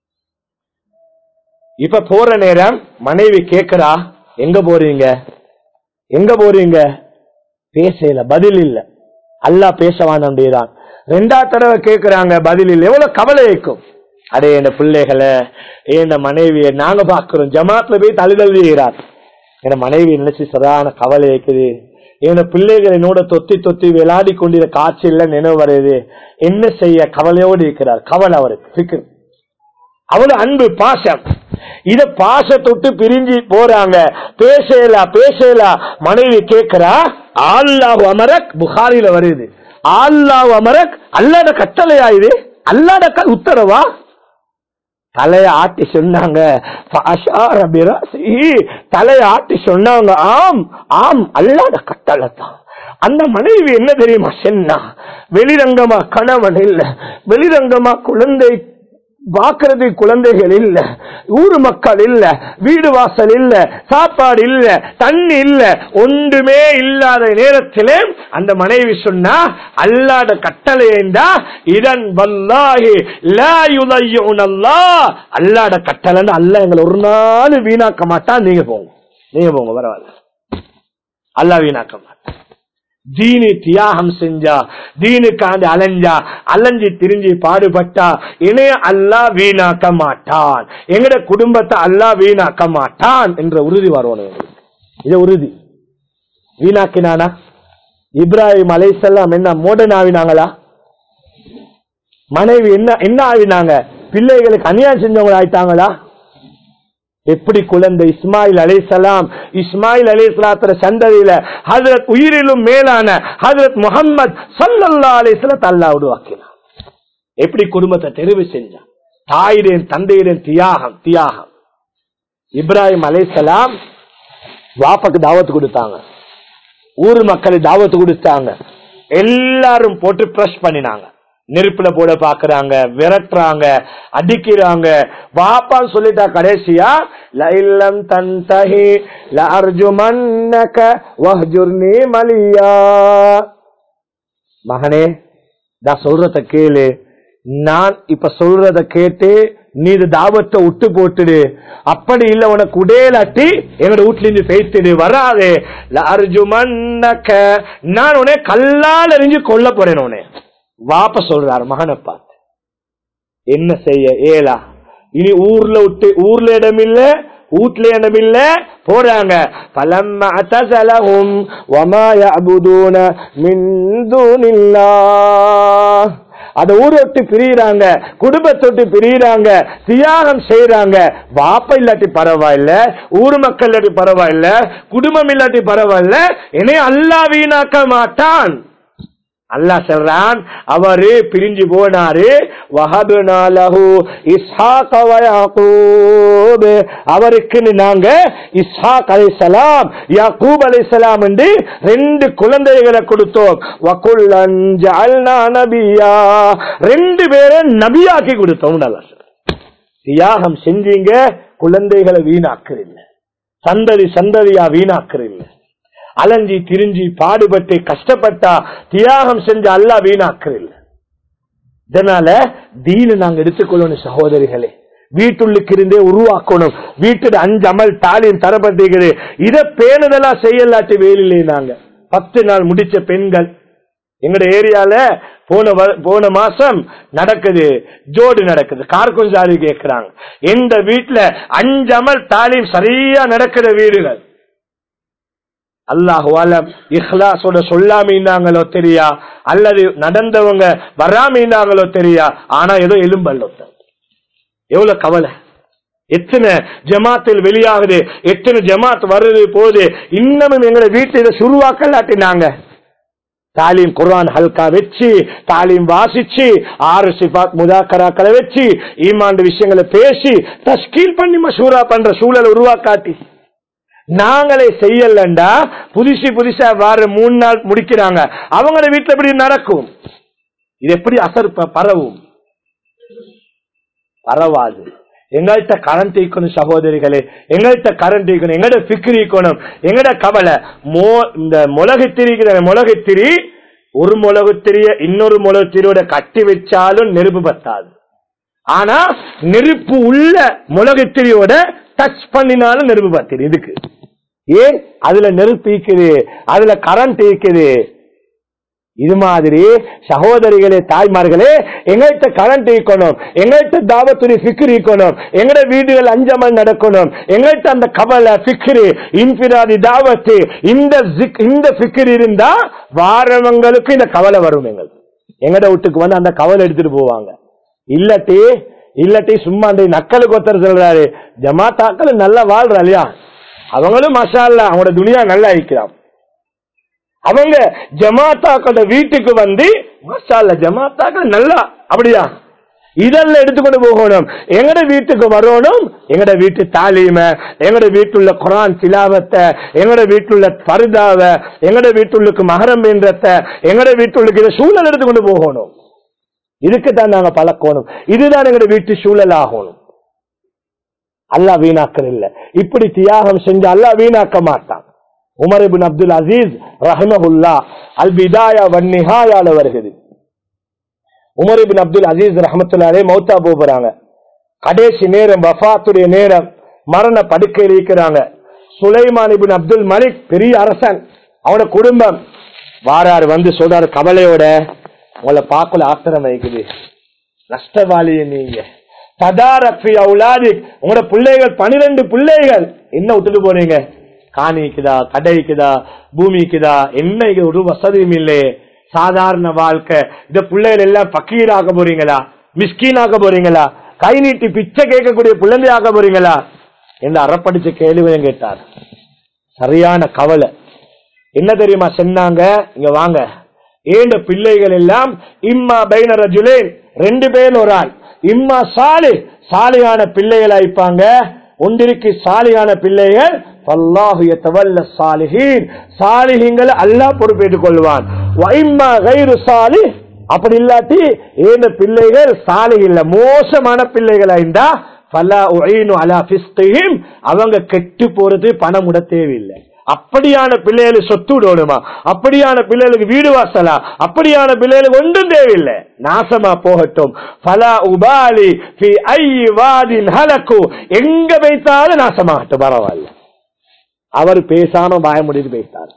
இப்ப போற நேரம் மனைவி கேக்குறா எங்க போறீங்க எங்க போறீங்க பேசல பதில் இல்ல அல்லா பேசவான் அப்படிதான் ரெண்டாவது தடவை கேக்குறாங்க பதில் இல்ல எவ்வளவு கவலை வைக்கும் அடே என் பிள்ளைகளை என் மனைவியை நாங்க பாக்குறோம் ஜமாத்ல போய் தழுதல் செய்கிறார் என் மனைவி நினைச்சு சரியான கவலை வைக்குது என் பிள்ளைகள் என்னோட தொத்தி தொத்தி விளையாடி கொண்டிருந்த காட்சியில நினைவு வருது என்ன செய்ய கவலையோடு இருக்கிறார் கவலை அவருக்கு ஃபிக்ர். அவ்வளவு அன்பு பாசம் இத பாசத்தொட்டு பிரிஞ்சு போறாங்க பேசலா பேசலா மனைவி கேட்கிறா அல்லாஹ் அமரக் புகாரில வருது அல்லாஹ் அமரக் அல்லாட கட்டளையா இது அல்லாட க- உத்தரவா தலைய ஆட்டி சொன்னாங்க ஃபஅஷார பிரஸிஹி. தலைய ஆட்டி சொன்னாங்க ஆம் ஆம் அல்லாட கட்டளை தான் அந்த மனைவி என்ன தெரியுமா சொன்னா வெளிரங்கமா கணவன் இல்ல வெளிரங்கமா குழந்தை பாக்குறது குழந்தைகள் இல்ல ஊரு மக்கள் இல்ல வீடு வாசல் இல்ல சாப்பாடு இல்ல தண்ணி இல்ல ஒன்றுமே இல்லாத நேரத்திலே அந்த மனைவி சொன்னா அல்லாத கட்டளை என்றா இதன் வல்லாஹி லா யுதையுனல்லாஹ் அல்லாத கட்டளை அல்ல எங்களை ஒரு நாள் வீணாக்க மாட்டான் நீங்க போங்க நீங்க போங்க பரவாயில்ல அல்லாஹ் வீணாக்க மாட்டான் தீனு தியாகம் செஞ்சா தீனுக்காண்டி அலைஞ்சா அலைஞ்சி திரிஞ்சு பாடுபட்டா இணைய அல்லா வீணாக்க மாட்டான் எங்கட குடும்பத்தை அல்லா வீணாக்க மாட்டான் என்ற உறுதி வரணும் எங்களுக்கு. இது உறுதி வீணாக்கினானா இப்ராஹிம் அலைசல்லாம் என்ன மோடன் ஆவினாங்களா மனைவி என்ன என்ன ஆவினாங்க பிள்ளைகளுக்கு அநியாயம் செஞ்சவங்க ஆயிட்டாங்களா எப்படி குழந்தை இஸ்மாயில் அலைசலாம் இஸ்மாயில் அலைசலாத்திர சந்ததியில ஹதரத் உயிரிலும் மேலான ஹதரத் முகம்மது சல்லல்லா அலைசலத் அல்லா உருவாக்கினான் எப்படி குடும்பத்தை தெரிவு செஞ்சான் தாயிரேன் தந்தையிரேன் தியாகம் தியாகம் இப்ராஹிம் அலைசலாம் வாப்பாக்கு தாவத்து கொடுத்தாங்க ஊர் மக்களுக்கு தாவத்து கொடுத்தாங்க எல்லாரும் போட்டு பிரஷ் பண்ணினாங்க நெருப்புல போட பாக்குறாங்க விரட்டுறாங்க அடிக்கிறாங்க வாப்பான்னு சொல்லிட்டா கடைசியா லைலம் தன்தஹி லஅர்ஜுமன்னக வஹ்ஜுர்னி மலியா மகனே நான் சொல்றத கேளு நான் இப்ப சொல்றத கேட்டு நீ இது தாவத்தை விட்டு போட்டுடு அப்படி இல்ல உனக்கு உடையலாட்டி எங்களோட வீட்டுல இருந்து பேசிடு வராதே அர்ஜுமன்னக்க நான் உன்னை கல்லால் எறிஞ்சு கொல்ல போறேன் உன்னை வாப்ப சொல்றாரு மகனை பார்த்து என்ன செய்ய ஏலா இனி ஊர்ல விட்டு ஊர்ல இடம் இல்ல வீட்ல இடம் இல்ல போறாங்க பலம்ம அத்தசலஹும் வமா யஅபுதூன மின் தூனில்லாஹ் அத ஊரை விட்டு பிரியுறாங்க குடும்பத்தை விட்டு பிரியுறாங்க தியாகம் செய்யறாங்க வாப்ப இல்லாட்டி பரவாயில்ல ஊர் மக்கள் இல்லாட்டி பரவாயில்ல குடும்பம் இல்லாட்டி பரவாயில்ல என்னை அல்லா வீணாக்க மாட்டான் அல்லாஹ் சொல்றான் அவரு பிரிஞ்சு போனாரு வஹபனா லஹு இஸ்ஹாக வ யாக்கூப் அவருக்கு நாங்க இஸ்ஹாக் அலைஹிஸ்ஸலாம் யாக்கூப் அலைஹிஸ்ஸலாம் என்று ரெண்டு குழந்தைகளை கொடுத்தோம் வகுல்லன் ஜஅல்னா நபியா ரெண்டு பேரை நபியாக்கி கொடுத்தோம் அல்லாஹ் சொல்றான். தியாகம் செஞ்சீங்க குழந்தைகளை வீணாக்குறீங்க சந்ததி சந்ததியா வீணாக்குறீங்க அலைஞ்சி திரிஞ்சி பாடுபட்டு கஷ்டப்பட்டா தியாகம் செஞ்ச அல்லா வீணாக்குறில்ல இதனால தீனு நாங்க எடுத்துக்கொள்ளணும் சகோதரிகளே வீட்டுள்ளுக்கு இருந்தே உருவாக்கணும் வீட்டுல அஞ்சு அமல் தாலியும் தரப்பட்டிருக்குது இதை பேணுதலா செய்யலாட்டி வேலையிலே நாங்க பத்து நாள் முடிச்ச பெண்கள் எங்கட ஏரியால போன வ- போன மாசம் நடக்குது ஜோடு நடக்குது கார்குஞ்சாரி கேக்குறாங்க எந்த வீட்டுல அஞ்சு அமல் தாலீம் சரியா நடக்கிற வீடுகள் அல்லாஹுவால இஹ்லாஸோட சொல்லாமீனாங்களோ தெரியா அல்லது நடந்தவங்க வராமீனாங்களோ தெரியா ஆனா ஏதோ எலும்பல்ல எவ்வளவு கவலை எத்தனை ஜமாத்தில் வெளியாகுது எத்தனை ஜமாத் வருது போகுது இன்னமும் எங்களை வீட்டு இதை சுருவாக்கலாட்டினாங்க தாலீம் குர்ஆன் ஹல்கா வச்சு தாலீம் வாசிச்சு ஆறு சிபாத் முதாக்கராக்களை வச்சு ஈமாண்டு விஷயங்களை பேசி தஸ்கீல் பண்ணி மஷூரா பண்ற சூழலை உருவாக்காட்டி நாங்களே செய்யலண்டா புதுசு புதுசா வார மூணு நாள் முடிக்கிறாங்க அவங்களோட வீட்டுல எப்படி நடக்கும் இது எப்படி அசர் ப- பரவும் பரவாது எங்கள்கிட்ட கரண்ட் ஈக்கணும் சகோதரிகளே எங்கள்கிட்ட கரண்ட் ஈக்கணும் எங்கட பிக்ரி ஈக்கணும் எங்கட கவலை மோ இந்த மிளகு திரிக்கிற மிளகு திரி ஒரு மிளகு திரிய இன்னொரு மிளகு திரியோட கட்டி வச்சாலும் நெருப்பு பத்தாது ஆனா நெருப்பு உள்ள மிளகு திரியோட டச் பண்ணினாலும் நெருப்பு பத்திரு இதுக்கு ஏன் அதுல நெருப்பு ஈக்குது அதுல கரண்ட் ஈக்குது இது மாதிரி சகோதரிகளே தாய்மார்களே எங்கள்கிட்ட கரண்ட் ஈக்கணும் எங்கள்கிட்ட தாவத்துறை ஃபிக்ர் ஈக்கணும் எங்கட வீடுகள் அஞ்சமல் நடக்கணும் எங்கள்கிட்ட அந்த கவலை ஃபிக்ரு இன்பிராதி தாவத்து இந்த ஜிக்- இந்த ஃபிக்ர் இருந்தா வாரவங்களுக்கு இந்த கவலை வரும் எங்களுக்கு எங்கட வீட்டுக்கு வந்து அந்த கவலை எடுத்துட்டு போவாங்க இல்லட்டி இல்லட்டி சும்மா அந்த நக்கலுக்கு ஒருத்தர் சொல்றாரு ஜமாத்தாக்கள் நல்லா வாழ்றா இல்லையா அவங்களும் மஷா அல்லா அவங்களோட துனியா நல்லா இருக்கிறான் அவங்க ஜமாத்தாக்களோட வீட்டுக்கு வந்து மஷா அல்லா ஜமாத்தாக்கள் நல்லா அப்படியா இதெல்லாம் எடுத்துக்கொண்டு போகணும் எங்கட வீட்டுக்கு வரணும் எங்கட வீட்டு தாலீம எங்கட வீட்டுள்ள குரான் சிலாவத்தை எங்கட வீட்டுள்ள பருதாவ எங்கட வீட்டுள்ளுக்கு மகரம் என்றத்தை எங்கட வீட்டுள்ளுக்கு இதை சூழல் எடுத்துக்கொண்டு போகணும் இதுக்கு தான் நாங்க பழக்கணும் இதுதான் எங்கட வீட்டு சூழல் ஆகணும் அல்லாஹ் வீணாக்கல் இல்ல இப்படி தியாகம் செஞ்சு அல்லாஹ் வீணாக்க மாட்டான் உமர் இபின் அப்துல் அசீஸ் ரஹமஹுல்லா அல் பிதாயா வன்னிஹாயால வருகிறது உமர் இபின் அப்துல் அசீஸ் ரஹமத்துல்லாலே மௌத்தா போறாங்க கடைசி நேரம் வஃபாத்துடைய நேரம் மரண படுக்கையில் இருக்கிறாங்க சுலைமான் இபின் அப்துல் மலிக் பெரிய அரசன் அவனோட குடும்பம் வாராரு வந்து சொல்றாரு கவலையோட உங்களை பார்க்கல ஆத்திரம் வைக்குது நஷ்டவாளிய நீங்க ததாரஃபி அவுலாதி உங்களோட பிள்ளைகள் பனிரெண்டு பிள்ளைகள் என்ன விட்டுட்டு போறீங்க காணிக்குதா கடைக்குதா பூமிக்குதா என்ன இங்க ஒரு வசதியும் இல்லையே சாதாரண வாழ்க்கை இந்த பிள்ளைகள் எல்லாம் பக்கீராக்க போறீங்களா மிஸ்கீனாக்க போறீங்களா கை நீட்டி பிச்சை கேட்கக்கூடிய பிள்ளையாக்க போறீங்களா என்று அறப்படிச்ச கேள்வியும் கேட்டார் சரியான கவலை என்ன தெரியுமா சொன்னாங்க இங்க வாங்க ஏண்ட பிள்ளைகள் எல்லாம் இம்மா பைன ரஜுலேன் ரெண்டு பேர் ஒரு ஆள் இம்மா சாலி சாலியான பிள்ளைகள் ஆயிப்பாங்க ஒன்றிற்கு சாலியான பிள்ளைகள் அல்லாஹு யதவல்ல சாலிஹீன் சாலிஹீங்களை அல்லாஹ் பொறுப்பேற்றுக் கொள்வான் வைம்மா கைரு சாலி அப்படி இல்லாட்டி ஏந்த பிள்ளைகள் சாலி இல்ல மோசமான பிள்ளைகளா இருந்தா ஃபலா உஈனு அலா ஃபிஸ்கிஹிம் அவங்க கெட்டு போறது பணம் உட தேவையில்லை அப்படியான பிள்ளைகளுக்கு சொத்து விடணுமா அப்படியான பிள்ளைகளுக்கு வீடு வாசலா அப்படியான பிள்ளைகளுக்கு ஒன்றும் தேவையில்லை நாசமா போகட்டும் பலா உபாலி ஃபி ஐயி வாதின் ஹலக்கு எங்க வைத்தாலும் நாசமாகட்டும் பரவாயில்ல அவர் பேசாம வாய முடிவு பேசினார்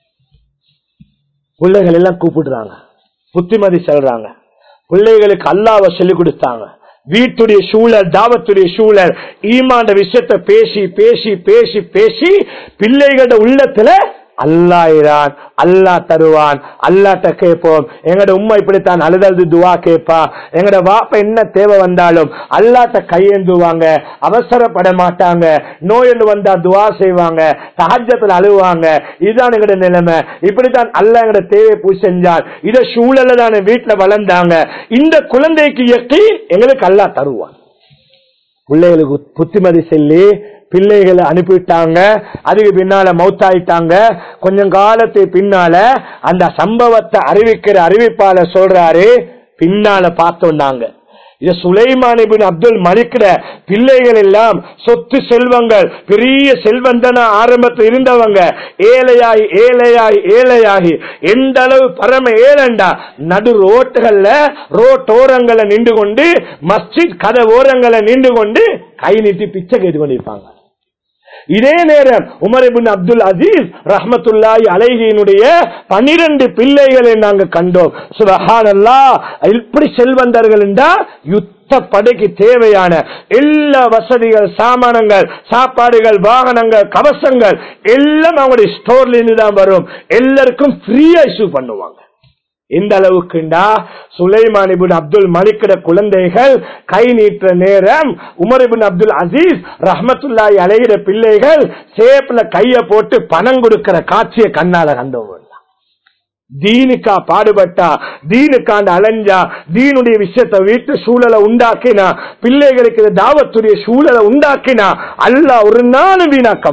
பிள்ளைகள் எல்லாம் கூப்பிடுறாங்க புத்திமதி சொல்றாங்க பிள்ளைகளுக்கு அல்லாவை சொல்லிக் கொடுத்தாங்க வீட்டுடைய சூழல் தாவத்துடைய சூழல் ஈமாண்ட விஷயத்தை பேசி பேசி பேசி பேசி பிள்ளைகளோட உள்ளத்துல அல்லாயிரான் அல்லா தருவான் அல்லாட்ட கேட்போம் எங்கட உம்மா இப்படித்தான் அழுதழுது துவா கேட்பா எங்கட வாப்ப என்ன தேவை வந்தாலும் அல்லாட்ட கையேந்துவாங்க அவசரப்பட மாட்டாங்க நோய் வந்தா துவா செய்வாங்க சஹஜத்துல அழுவாங்க இதுதான் எங்கட நிலைமை இப்படித்தான் அல்ல எங்கட தேவை பூ செஞ்சான் இத சூழல தானே வீட்டுல வளர்ந்தாங்க இந்த குழந்தைக்கு எட்டி எங்களுக்கு அல்லா தருவான் பிள்ளைகளுக்கு புத்திமதி சொல்லி பிள்ளைகளை அனுப்பிவிட்டாங்க அதுக்கு பின்னால மௌத்தாயிட்டாங்க கொஞ்சம் காலத்து பின்னால அந்த சம்பவத்தை அறிவிக்கிற அறிவிப்பாளர் சொல்றாரு பின்னால பார்த்தோம்னாங்க இது சுலைமான் இபின் அப்துல் மலிக்கிற பிள்ளைகள் எல்லாம் சொத்து செல்வங்கள் பெரிய செல்வந்தன ஆரம்பத்தில் இருந்தவங்க ஏழையாகி ஏழையாகி ஏழையாகி எந்த அளவு பரம ஏழண்டா நடு ரோட்டுகள்ல ரோட்டோரங்களை நின்று கொண்டு மஸ்ஜித் கதை ஓரங்களை நின்று கொண்டு கை நீட்டி பிச்சை கேட்டு கொண்டிருப்பாங்க இதே நேரம் உமர் இபின் அப்துல் அசீஸ் ரஹமத்துல்லாஹி அலைகியினுடைய பனிரெண்டு பிள்ளைகளை நாங்க கண்டோம் சுபஹானல்லா இப்படி செல்வந்தர்கள் என்றா யுத்த படைக்கு தேவையான எல்லா வசதிகள் சாமானங்கள் சாப்பாடுகள் வாகனங்கள் கவசங்கள் எல்லாம் அவங்களுடைய ஸ்டோர்ல இருந்து தான் வரும் எல்லாருக்கும் ஃப்ரீயா இஷ்யூ பண்ணுவாங்க இந்த அளவுக்குண்டா சுலைமான் இபின் அப்துல் மலிக்கிட குழந்தைகள் கை நீட்டுற நேரம் உமர் இபின் அப்துல் அசீஸ் ரஹமத்துல்லாய் அலைகிற பிள்ளைகள் சேப்ல கைய போட்டு பணம் கொடுக்கிற காட்சியை கண்ணால கண்டவங்க தீனுக்கா பாடுபட்டா தீனுக்காண்டு அலைஞ்சா தீனுடைய விஷயத்தை வீட்டு சூழலை உண்டாக்கினா பிள்ளைகளுக்கு தாவத்துடைய சூழலை உண்டாக்கினா அல்ல ஒரு நாளும் வீணாக்க மாட்டான்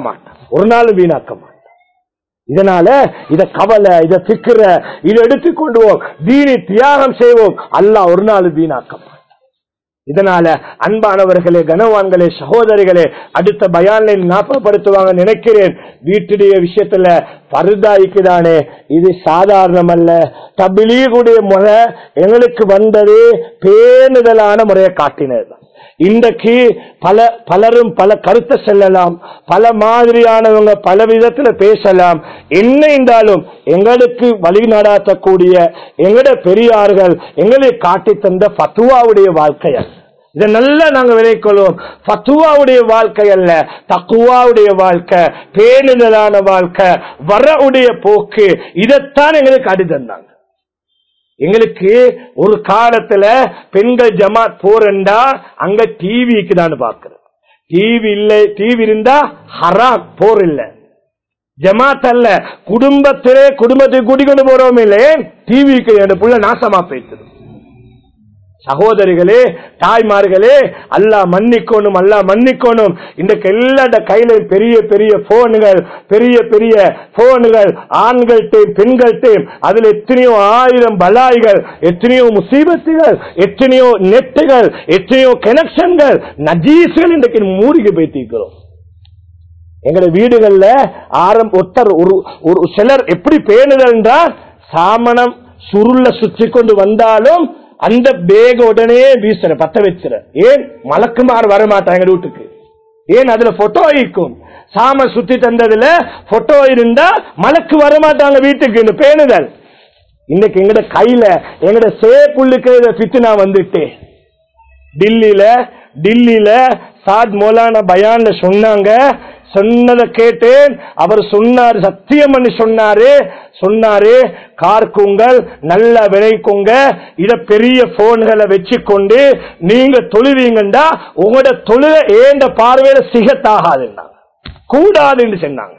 ஒரு நாளும் வீணாக்க மாட்டான் இதனால இத கவலை இத திக்கிற இதை எடுத்துக்கொண்டுவோம் தீனி தியாகம் செய்வோம் அல்லாஹ் ஒரு நாள் வீணாக்க மாட்டான் இதனால அன்பானவர்களே கனவான்களே சகோதரிகளே அடுத்த பயானை ஞாபகப்படுத்துவாங்க நினைக்கிறேன் வீட்டுடைய விஷயத்துல பருதாய்க்குதானே இது சாதாரணம் அல்ல தபிலீகுடைய முறை எங்களுக்கு வந்தது பேணுதலான முறையை காட்டினது இன்றைக்கு பல பலரும் பல கருத்தை செல்லலாம் பல மாதிரியானவங்க பல விதத்துல பேசலாம் என்ன இருந்தாலும் எங்களுக்கு வழி நடாத்தக்கூடிய எங்கட பெரியார்கள் எங்களை காட்டி தந்த பத்துவாவுடைய வாழ்க்கை அல்ல இதை நல்லா நாங்க விளைக்கொள்வோம் பத்துவாவுடைய வாழ்க்கை அல்ல தக்குவாவுடைய வாழ்க்கை பேணுதலான வாழ்க்கை வரவுடைய போக்கு இதைத்தான் எங்களுக்கு அடி தந்தாங்க எங்களுக்கு ஒரு காலத்துல பெண்கள் ஜமாத் போறண்டா அங்க டிவிக்கு தான் பாக்குறோம் டிவி இல்ல டிவி இருந்தா ஹராம் போர் இல்ல ஜமாத் அல்ல குடும்பத்திலே குடும்பத்தை கூட்டிக்கொண்டு போறோம் இல்லையே டிவிக்கு என் புள்ள நாசமா போயிட்டு சகோதரிகளே தாய்மார்களே அல்லா மன்னிக்கணும் அல்லா மன்னிக்கணும் இன்றைக்கு எல்லாட கையில பெரிய பெரிய போனுகள் பெரிய பெரிய போனுகள் ஆண்கள்டையும் பெண்கள்டையும் அதுல எத்தனையோ ஆயிரம் பலாய்கள் எத்தனையோ முசீபத்துகள் எத்தனையோ நெட்டுகள் எத்தனையோ கனெக்ஷன்கள் நஜீஸ்கள் இன்றைக்கு மூடிக்கு போய்த்திருக்கிறோம் எங்கட வீடுகள்ல ஆரம் ஒருத்தர் ஒரு ஒரு சிலர் எப்படி பேணுதல் என்றால் சாமணம் சுருள்ல சுற்றி கொண்டு வந்தாலும் அந்த பேக உடனே வீசுற பத்த வச்சுற ஏன் மலக்குமார் வரமாட்டாங்க வீட்டுக்கு ஏன் அதுல போட்டோ இருக்கும் சாம சுத்தி தந்ததுல போட்டோ இருந்தா மலக்கு வரமாட்டாங்க வீட்டுக்கு இந்த பேணுதல் இன்னைக்கு எங்கட கையில எங்கட சேப்புள்ளுக்கு பித்துனா வந்துட்டு டில்லியில டில்லியில சாத் மௌலான பயான்ல சொன்னாங்க சொன்னதை கேட்டேன் அவர் சொன்னார் சத்தியம் பண்ணி சொன்னாரு சொன்னாரு கார்க்குங்கள் நல்ல விளைக்குங்க இத பெரிய போன்களை வச்சுக்கொண்டு நீங்க தொழுவீங்கண்டா உங்களோட தொழுக ஏந்த பார்வையில சிகத்தாகாதுன்னா கூடாதுன்னு சொன்னாங்க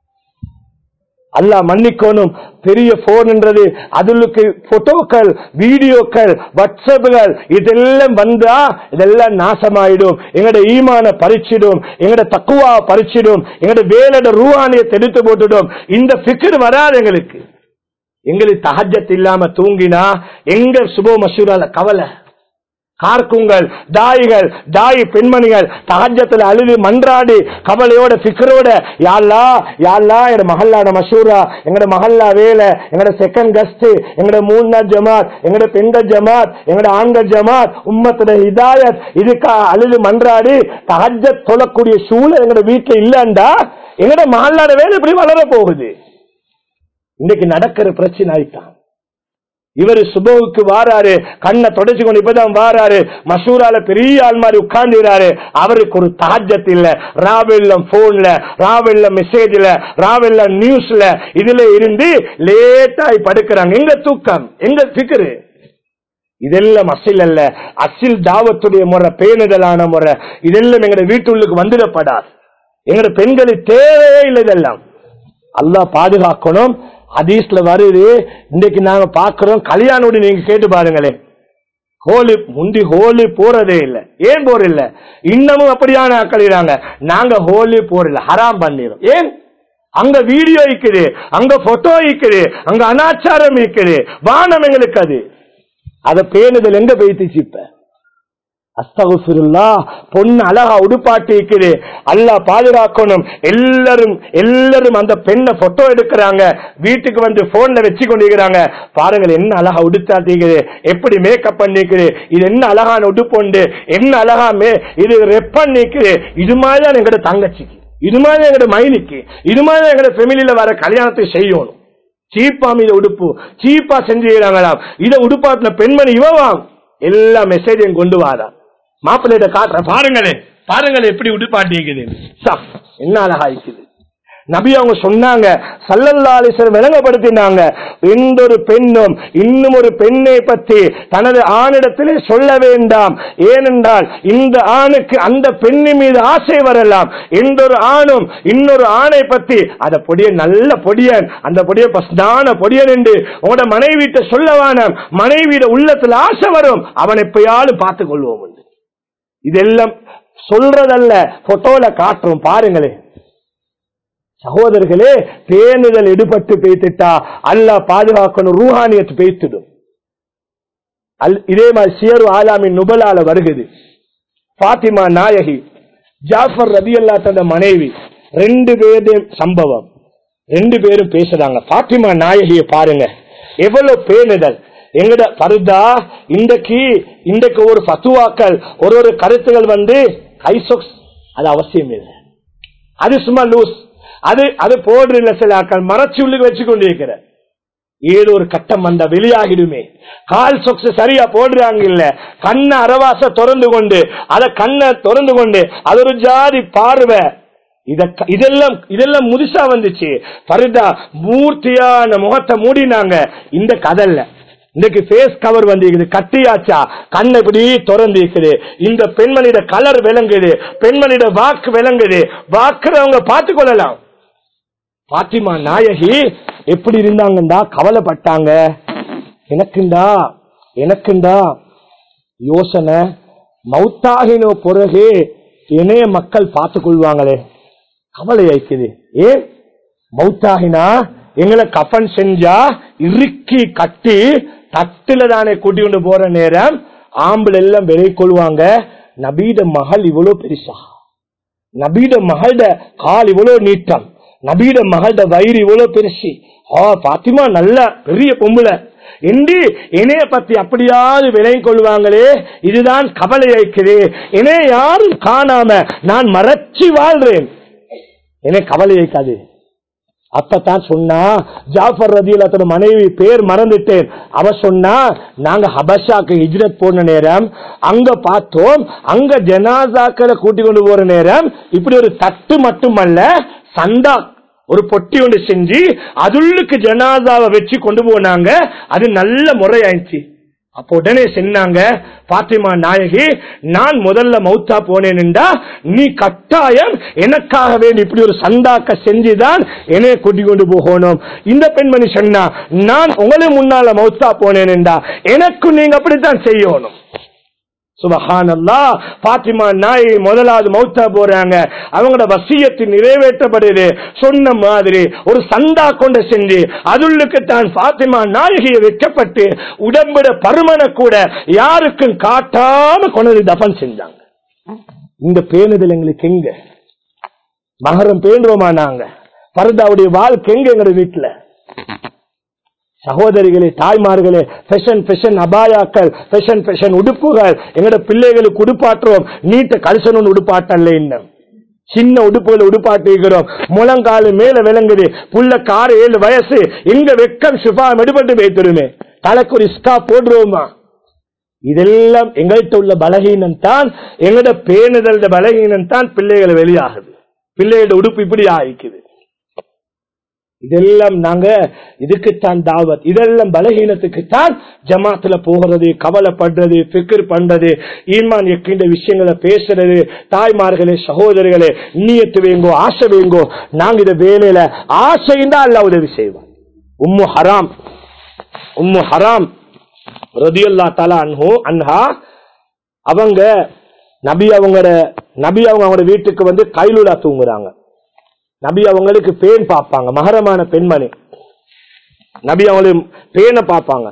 அல்லா மன்னிக்கணும் பெரிய போன்ன்றது அதுக்கு போட்டோக்கள் வீடியோக்கள் வாட்ஸ்அப்புகள் இதெல்லாம் வந்தா இதெல்லாம் நாசமாயிடும் எங்கட ஈமான பறிச்சிடும் எங்கட தக்குவா பறிச்சிடும் எங்கட வேலோட ரூஹானியத்தை எடுத்து போட்டுடும் இந்த பிக்கர் வராது எங்களுக்கு எங்களுக்கு தஹஜத் இல்லாம தூங்கினா எங்க சுபோ மசூரால கவலை கார்க்குங்கள் தாய்கள் தாய் பெண்மணிகள் தகஜத்துல அழுது மன்றாடி கவலையோட சிக்கரோட யாழ்லா யாழ்லா எங்க மகல்லாட மசூரா எங்கட மகல்லா வேலை எங்கட செகண்ட் கஸ்ட் எங்கட மூணார் ஜமாத் எங்கட பெண்கள் ஜமாத் எங்கட ஆண்கள் ஜமாத் உம்மத்துல ஹிதாயத் இதுக்கா அழுது மன்றாடி தகஜத் தொழக்கூடிய சூழல் எங்கட வீட்டுல இல்லண்டா எங்கட மகல்லாட வேலை எப்படி வளர போகுது இன்னைக்கு நடக்கிற பிரச்சனை ஆயிட்டான் இவர் சுபோவுக்கு வாராரு கண்ணை தொடச்சு கொண்டு இப்பதான் வாராரு மசூரால பெரிய ஆள் மாதிரி உட்கார்ந்துறாரு அவருக்கு ஒரு தாஜத் இல்ல ராவெல்லம் போன்ல ராவெல்லம் மெசேஜ்ல ராவெல்லம் நியூஸ்ல இதுல இருந்து லேட்டாய் படுக்கிறாங்க எங்க தூக்கம் எங்க பிக்கரு இதெல்லாம் அசில் அல்ல அசில் தாவத்துடைய முறை பேணுதலான முறை இதெல்லாம் எங்கட வீட்டுள்ளுக்கு வந்துடப்படாது எங்கட பெண்களுக்கு தேவையே இல்லை இதெல்லாம் அல்லாஹ் பாதுகாக்கணும் ஹதீஸ்ல வருது இன்னைக்கு நாங்க பாக்குறோம் கல்யாணோடு நீங்க கேட்டு பாருங்களேன் ஹோலி முந்தி ஹோலி போறதே இல்ல ஏன் போற இல்ல இன்னமும் அப்படியான ஆக்களிறாங்க நாங்க ஹோலி போறல ஹராம் பண்ணிரும் ஏன் அங்க வீடியோ இருக்குது அங்க போட்டோ இருக்குது அங்க அனாச்சாரம் இருக்குது வானம் எங்களுக்கு அது அத பேணுதல் எங்க போயிட்டுச்சு இப்ப அஸ்தகுல்லா பொண்ணு அழகா உடுப்பாட்டி இருக்குது அல்லாஹ் பாதுகாக்கணும் எல்லாரும் எல்லாரும் அந்த பெண்ணை போட்டோ எடுக்கிறாங்க வீட்டுக்கு வந்து போன்ல வச்சு கொண்டிருக்கிறாங்க பாருங்கள் என்ன அழகா உடுத்தாட்டிக்குது எப்படி மேக்கப் பண்ணிக்குது இது என்ன அழகான உடுப்புண்டு என்ன அழகா மே இது ரெப் பண்ணிக்குது இது மாதிரி தான் எங்கட தங்கச்சிக்கு இது மாதிரி எங்கட மைனிக்கு இது மாதிரி எங்கட ஃபெமிலியில வர கல்யாணத்தை செய்யணும் சீப்பா மீது உடுப்பு சீப்பா செஞ்சுக்கிறாங்களாம் இதை உடுப்பாட்டின பெண்மணி இவவாம் எல்லா மெசேஜையும் கொண்டு வாரா மாப்பிள்ளையிட்ட காட்டுற பாருங்களே பாருங்களே எப்படி உடுப்பாட்டிக்குது சப் என்ன அழகா இருக்குது நபி அவங்க சொன்னாங்க சல்லல்லாலிசர் விளங்கப்படுத்தினாங்க எந்த ஒரு பெண்ணும் இன்னும் ஒரு பெண்ணை பற்றி தனது ஆணிடத்திலே சொல்ல வேண்டாம் ஏனென்றால் இந்த ஆணுக்கு அந்த பெண்ணின் மீது ஆசை வரலாம் எந்த ஒரு ஆணும் இன்னொரு ஆணை பற்றி அத பொடிய நல்ல பொடியன் அந்த பொடிய பஸ்தான பொடியன் என்று உங்களோட மனைவிட்ட சொல்லவான மனைவியிட உள்ளத்துல ஆசை வரும் அவன் எப்பயாலும் பார்த்துக் கொள்வோம் என்று. இதெல்லாம் சொல்றதல்ல போட்டோல காட்டுறோம் பாருங்களேன் சகோதரர்களே பேணுதல் எடுபட்டு பேத்துட்டா அல்லாஹ் பாதுகாக்கணும் ரூஹானியத்து பேத்துடும் அல் இதே மாதிரி சியரு ஆலாமின் நுபலால வருகுது பாத்திமா நாயகி ஜாஃபர் ரதி தந்த மனைவி ரெண்டு பேரும் சம்பவம் ரெண்டு பேரும் பேசுறாங்க பாத்திமா நாயகிய பாருங்க எவ்வளவு பேணுதல் எங்கட பருதா இன்றைக்கு இன்றைக்கு ஒரு பத்துவாக்கள் ஒரு ஒரு கருத்துகள் வந்து கைசொக்ஸ் அது அவசியம் இல்லை அது சும்மா லூஸ் அது அது போடுற சில ஆட்கள் மறைச்சு உள்ளுக்கு வச்சு கொண்டு இருக்கிற ஏதோ ஒரு கட்டம் வந்த வெளியாகிடுமே கால் சொக்ஸ் சரியா போடுறாங்க இல்ல கண்ண அரவாச திறந்து கொண்டு அத கண்ணை திறந்து கொண்டு அது ஒரு ஜாதி பார்வை இத இதெல்லாம் இதெல்லாம் முதுசா வந்துச்சு பரிதா மூர்த்தியான முகத்தை மூடினாங்க இந்த கதல்ல இன்னைக்கு ஃபேஸ் கவர் வந்து கட்டியாச்சா கண்ணை இப்படி திறந்து இருக்குது இந்த பெண்மணியோட கலர் விளங்குது பெண்மணியோட வாக்கு விளங்குது வாக்குறவங்க பார்த்து கொள்ளலாம் பாத்திமா நாயகி எப்படி இருந்தாங்கண்டா கவலைப்பட்டாங்க எனக்குண்டா எனக்குண்டா யோசனை மௌத்தாகினோ பிறகு இணைய மக்கள் பார்த்து கொள்வாங்களே கவலை ஆயிக்குது ஏன் மௌத்தாகினா எங்களை கஃபன் செஞ்சா இறுக்கி கட்டி தட்டுல தானே கூட்டி கொண்டு போற நேரம் ஆம்பளை எல்லாம் விலை கொள்வாங்க நபீட மகள் இவ்வளவு பெருசா நபீட மகளோட கால் இவ்வளவு நீட்டம் நபீட மகளோட வயிறு இவ்வளவு பெருசு ஆ பாத்திமா நல்ல பெரிய பொம்புல என்று என்னைய பத்தி அப்படியாவது விலை கொள்வாங்களே இதுதான் கவலை வைக்குது என்னைய யாரும் காணாம நான் மறைச்சு வாழ்றேன் என்னை கவலை வைக்காது அப்பதான் சொன்னா ஜாஃபர் ரதியில் தன் மனைவி பேர் மறந்துட்டேன் அவ சொன்னா நாங்க ஹபஷாக்கு ஹிஜ்ரத் போன நேரம் அங்க பார்த்தோம் அங்க ஜனாசாக்களை கூட்டி கொண்டு போற நேரம் இப்படி ஒரு தட்டு மட்டுமல்ல சண்டா ஒரு பொட்டி ஒன்று செஞ்சு அதுள்ளுக்கு ஜனாதாவை வச்சு கொண்டு போனாங்க அது நல்ல முறையாயிடுச்சு அப்போ உடனே சொன்னாங்க பாத்திமா நாயகி நான் முதல்ல மௌத்தா போனேன்டா நீ கட்டாயம் எனக்காக வேண்டி இப்படி ஒரு சந்தாக்க செஞ்சுதான் என்னைய கூட்டி கொண்டு போகணும் இந்த பெண்மணி சொன்னா நான் உங்களை முன்னால மௌத்தா போனேன்டா எனக்கு நீங்க அப்படித்தான் செய்யணும் சுபஹானல்லா பாத்திமா நாய் முதலாவது மௌத்தா போறாங்க அவங்களோட வசியத்து நிறைவேற்றப்படுது சொன்ன மாதிரி ஒரு சந்தா கொண்டு செஞ்சு அதுள்ளுக்கு தான் பாத்திமா நாயகியை வைக்கப்பட்டு உடம்புட பருமனை கூட யாருக்கும் காட்டாம கொண்டது தபன் செஞ்சாங்க இந்த பேணுதல் எங்களுக்கு எங்க மகரம் பேண்டுவோமா நாங்க பரதாவுடைய வாழ்க்கை எங்க எங்க வீட்டுல சகோதரிகளே தாய்மார்களே ஃபெஷன் ஃபெஷன் அபாயாக்கள் ஃபெஷன் ஃபெஷன் உடுப்புகள் எங்கட பிள்ளைகளுக்கு உடுப்பாட்டுறோம் நீட்ட கரிசனம் உடுப்பாட்டல்ல இன்னும் சின்ன உடுப்புகளை உடுப்பாட்டிக்கிறோம் முழங்காலு மேல விளங்குது புள்ள கார் ஏழு வயசு எங்க வெக்கம் சுபா மெடுபட்டு வைத்திருமே தலைக்கு ஒரு ஸ்கா போடுறோமா இதெல்லாம் எங்கள்கிட்ட உள்ள பலகீனம் தான் எங்கட பேணுதல் பலகீனம் தான் பிள்ளைகளை வெளியாகுது பிள்ளைகளோட உடுப்பு இப்படி ஆயிக்குது இதெல்லாம் நாங்க இதுக்குத்தான் தாவத் இதெல்லாம் பலகீனத்துக்குத்தான் ஜமாத்துல போகிறது கவலைப்படுறது பிக்கர் பண்றது ஈமான் எக்கின்ற விஷயங்களை பேசுறது தாய்மார்களே சகோதரர்களே நீயத்து வேங்கோ ஆசை வேங்கோ நாங்க இத வேலையில ஆசைந்தா அல்ல உதவி செய்வோம் உம்மு ஹராம் உம்மு ஹராம் ரதியுல்லா தலா அன்ஹு அன்ஹா அவங்க நபி அவங்களோட நபி அவங்க அவங்களோட வீட்டுக்கு வந்து கைலுலா தூங்குறாங்க நபி அவங்களுக்கு பேன் பார்ப்பாங்க மகரமான பெண்மணி நபி அவங்களுக்கு பேனை பார்ப்பாங்க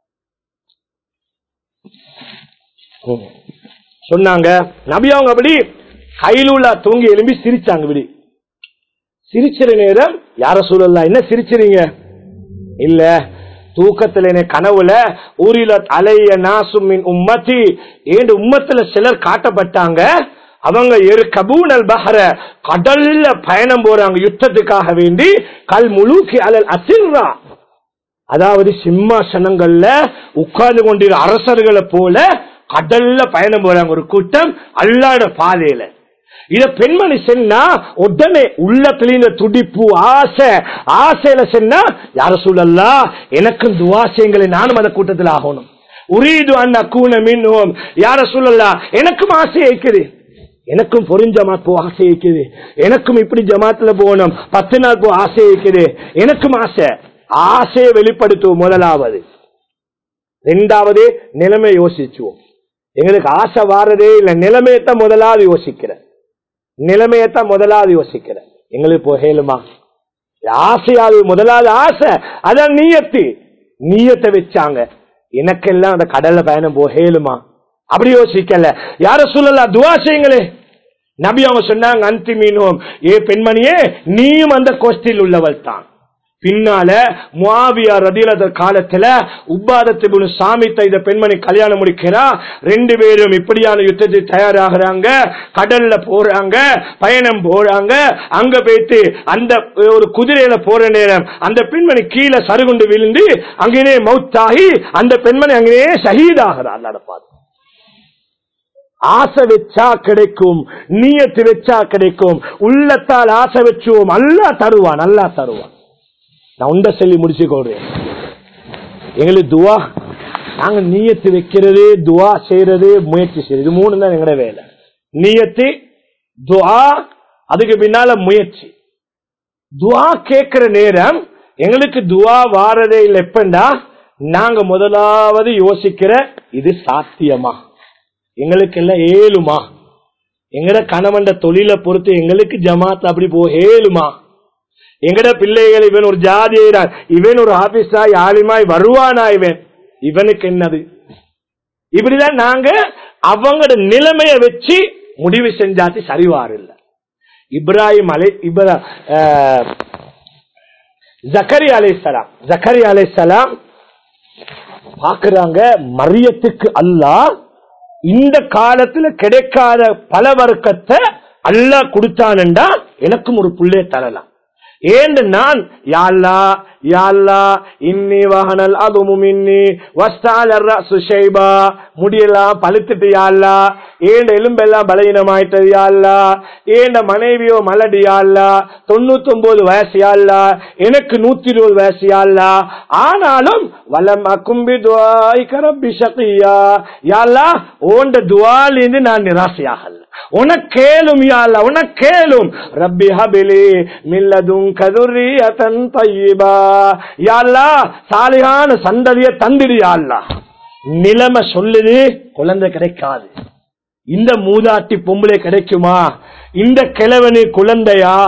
ம். சொன்னாங்க நபி அவங்க அப்படி கைலுலா தூங்கி எழும்பி சிரிச்சாங்க இப்படி சிரிச்சிற நேரம் யார சூழல்லாம் என்ன சிரிச்சிறீங்க இல்ல தூக்கத்துல என்ன கனவுல ஊரில அலைய நாசுமின் உம்மத்தி ஏண்டு உம்மத்துல சிலர் காட்டப்பட்டாங்க அவங்க எரு கபூனல் பஹர கடல்ல பயணம் போறாங்க யுத்தத்துக்காக வேண்டி கல் முழுக்கி அலல் அசிர்ரா அதாவது சிம்மாசனங்கள்ல உட்கார்ந்து கொண்டிருக்கிற அரசர்களை போல கடல்ல பயணம் போறாங்க ஒரு கூட்டம் அல்லாட பாதையில இத பெண்மணி சென்னா உடனே உள்ளத்துல இந்த துடிப்பு ஆசை ஆசையில சென்னா யார சொல்லலா எனக்கும் துவாசயங்களை நானும் அந்த கூட்டத்தில் ஆகணும் உரீது அண்ணா கூன மின்னுவோம் யார சொல்லலா எனக்கும் ஆசை இருக்குது எனக்கும் பொறிஞ்ச ஜமாத் போ ஆசை இருக்குது எனக்கும் இப்படி ஜமாத்துல போகணும் பத்து நாள் போ ஆசை இருக்குது எனக்கும் ஆசை ஆசையை வெளிப்படுத்துவோம் முதலாவது ரெண்டாவது நிலைமை யோசிச்சுவோம் எங்களுக்கு ஆசை வாரதே இல்ல நிலைமையத்தான் முதலாவது யோசிக்கிறேன் நிலைமையத்தான் முதலாவது யோசிக்கிறேன் எங்களுக்கு போகலுமா ஆசையாவது முதலாவது ஆசை அதான் நீயத்து நீயத்தை வச்சாங்க எனக்கெல்லாம் அந்த கடல்ல பயணம் போகலுமா அப்படி யோசிக்கல யார சொல்லலாம் துவா செய்யுங்களே நபி அவங்க சொன்னாங்க அந்தி மீனும் ஏ பெண்மணியே நீயும் அந்த கோஷ்டில் உள்ளவள் தான் பின்னால முவாவியா ரதிலத காலத்துல உப்பாதத்து சாமித்த இந்த பெண்மணி கல்யாணம் முடிக்கிறா ரெண்டு பேரும் இப்படியான யுத்தத்துக்கு தயாராகிறாங்க கடல்ல போறாங்க பயணம் போறாங்க அங்க போயிட்டு அந்த ஒரு குதிரையில போற நேரம் அந்த பெண்மணி கீழே சருகுண்டு விழுந்து அங்கேயே மவுத்தாகி அந்த பெண்மணி அங்கேயே ஷஹீதாகிறார் நடப்பாது ஆசை வச்சா கிடைக்கும் நீயத்து வச்சா கிடைக்கும் உள்ளத்தால் ஆசை வச்சுவோம் அல்லா தருவான் அல்லா தருவான் நான் உண்ட சொல்லி முடிச்சுக்கோடுறேன் எங்களுக்கு துவா நாங்க நீயத்து வைக்கிறது துவா செய்யறது முயற்சி செய்யறது இது மூணு தான் எங்களோட வேலை நீயத்து துவா அதுக்கு பின்னால முயற்சி துவா கேட்கிற நேரம் எங்களுக்கு துவா வாரதே இல்லை எப்பண்டா நாங்க முதலாவது யோசிக்கிற இது சாத்தியமா எங்களுக்கு எல்லாம் ஏழுமா எங்கட கணவன் தொழிலை பொறுத்து எங்களுக்கு ஜமாத் அப்படி போ ஏழுமா எங்கட பிள்ளைகள் இவன் ஒரு ஜாதி இவன் ஒரு ஆபீஸாய் ஆலிமாய் வருவானா இவன் இவனுக்கு என்னது இப்படிதான் நாங்க அவங்களோட நிலைமைய வச்சு முடிவு செஞ்சாச்சு சரிவார் இல்ல இப்ராஹிம் அலை இப்ரா ஜக்கரி அலை சலாம் ஜக்கரி அலை சலாம் பாக்குறாங்க மரியத்துக்கு அல்லாஹ் இந்த காலத்துல கிடைக்காத பல வர்க்கத்தை அல்லா கொடுத்தான்டா எனக்கும் ஒரு புள்ளைய தரலாம் ஏண்டு நான் யாழ்லா யாழ்லா இன்னி வாகனல் அதுவும் இன்னி வஸ்தால சுஷைபா முடியெல்லாம் பழுத்துட்டு யாழ்லா ஏண்ட எலும்பெல்லாம் பலகீனமாயிட்டது யாழ்லா ஏண்ட மனைவியோ மலடி யாழ்லா தொண்ணூத்தி ஒன்பது வயசு யாழ்லா எனக்கு நூத்தி இருபது வயசு யாழ்லா ஆனாலும் வலம் அக்கும்பி துவாய் கரப்பி சக்தியா யாழ்லா ஓண்ட துவாலிருந்து நான் நிராசையாகல உனக்கேலும் யாழ்லா உனக்கேலும் ரப்பி ஹபிலி மில்லதும் கதுரியதன் தையிபா யாழ்லா சாலிகான சந்ததிய தந்திடு யாழ்லா நிலைமை சொல்லுது குழந்தை கிடைக்காது இந்த மூதாட்டி பொம்பளை கிடைக்குமா இந்த கிழவனு குழந்தையா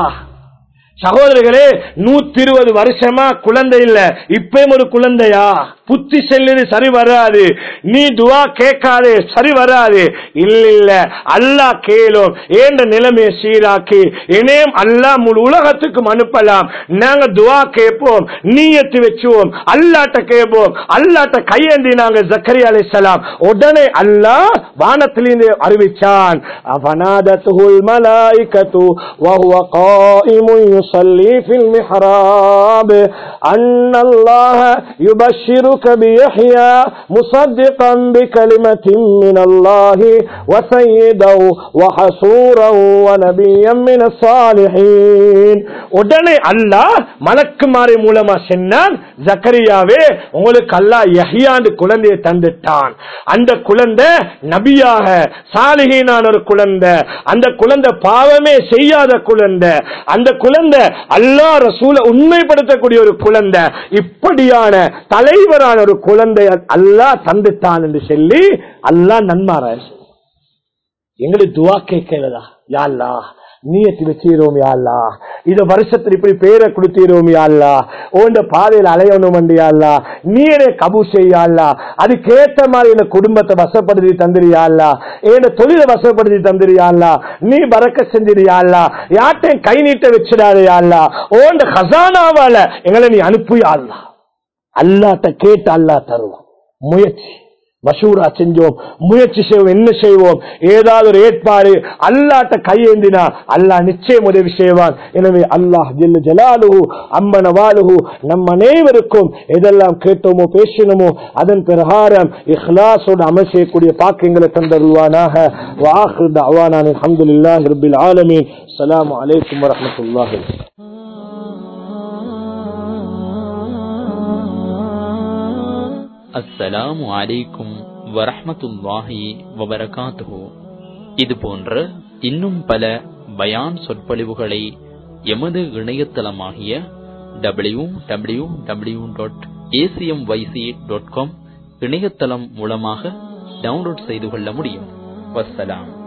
சகோதரர்களே நூத்தி இருபது வருஷமா குழந்தை இல்ல இப்பயும் ஒரு குழந்தையா புத்தி செல்லுது சரி வராது நீ துவா கேட்காதே சரி வராது இல்ல இல்ல அல்லா கேளும் ஏண்ட நிலைமையை சீராக்கி இணையம் அல்லா முழு உலகத்துக்கும் அனுப்பலாம் நாங்க துவா கேட்போம் நீயத்து வச்சுவோம் அல்லாட்ட கேட்போம் அல்லாட்ட கையேந்தி நாங்க ஜக்கரி அலைசலாம் உடனே அல்லா வானத்திலிருந்து அறிவிச்சான் அவனாதத்துல் மலாய்கத்து وهو قائم يصلي في المحراب أن الله يبشرك بيحيى مصدقا بكلمة من الله وسيدا وحسورا ونبيا من الصالحين உடனே அல்லாஹ் மலக்குமாரி மூலமா சொன்னான் ஜக்கரியாவே உங்களுக்கு அல்லாஹ் யஹியாண்டு குழந்தையை தந்துட்டான் அந்த குழந்தை நபியாக சாலிகீனான ஒரு குழந்தை அந்த குழந்தை பாவமே செய்யாத குழந்தை அந்த குழந்தை அல்லா ரசூல உண்மைப்படுத்தக்கூடிய ஒரு குழந்தை இப்படியான தலைவரான ஒரு குழந்தை அல்லா தந்துட்டான் என்று சொல்லி அல்லா நன்மார எங்களுக்கு துவா கேட்கிறதா யாழ்லா நீயத்தி வச்சிரோம் யாழ்லா இத வருஷத்துல இப்படி பேரை கொடுத்தீரோம் யாழ்லா ஓண்ட பாதையில் அலையணும் யாழ்லா நீரே கபு செய்யாள்லா அதுக்கேத்த மாதிரி என்ன குடும்பத்தை வசப்படுத்தி தந்துரியாள்லா என்ன தொழிலை வசப்படுத்தி தந்துரியாள்லா நீ பறக்க செஞ்சிருயாள்லா யார்ட்டையும் கை நீட்ட வச்சிடாதையாள்லா ஓண்ட ஹசானாவால எங்களை நீ அனுப்பியாள்லா அல்லாட்ட கேட்டு அல்லா தருவான் முயற்சி மசூரா செஞ்சோம் முயற்சி செய்வோம் என்ன செய்வோம் ஏதாவது ஒரு ஏற்பாடு அல்லாட்ட கையேந்தினா அல்லாஹ் நிச்சயம் உதவி செய்வான் எனவே அல்லாஹ் ஜெல்ல ஜலாலுஹு அம்மன வாலுஹு நம் அனைவருக்கும் எதெல்லாம் கேட்டோமோ பேசினோமோ அதன் பிரகாரம் இஹ்லாஸோடு அமல் செய்யக்கூடிய பாக்கியங்களை தந்தருவானாக வாஹு தவானான் அல்ஹம்துலில்லாஹி ரப்பில் ஆலமீன் அஸ்ஸலாமு அலைக்கும் வரஹ்மத்துல்லாஹி அஸ்ஸலாமு அலைக்கும் வரஹ்மத்துல்லாஹி வபரகாத்துஹு இது போன்ற இன்னும் பல பயான் சொற்பொழிவுகளை எமது இணையதளமாகிய W W W dot ACM YC dot com இணையதளம் மூலமாக டவுன்லோட் செய்து கொள்ள முடியும் வஸ்ஸலாம்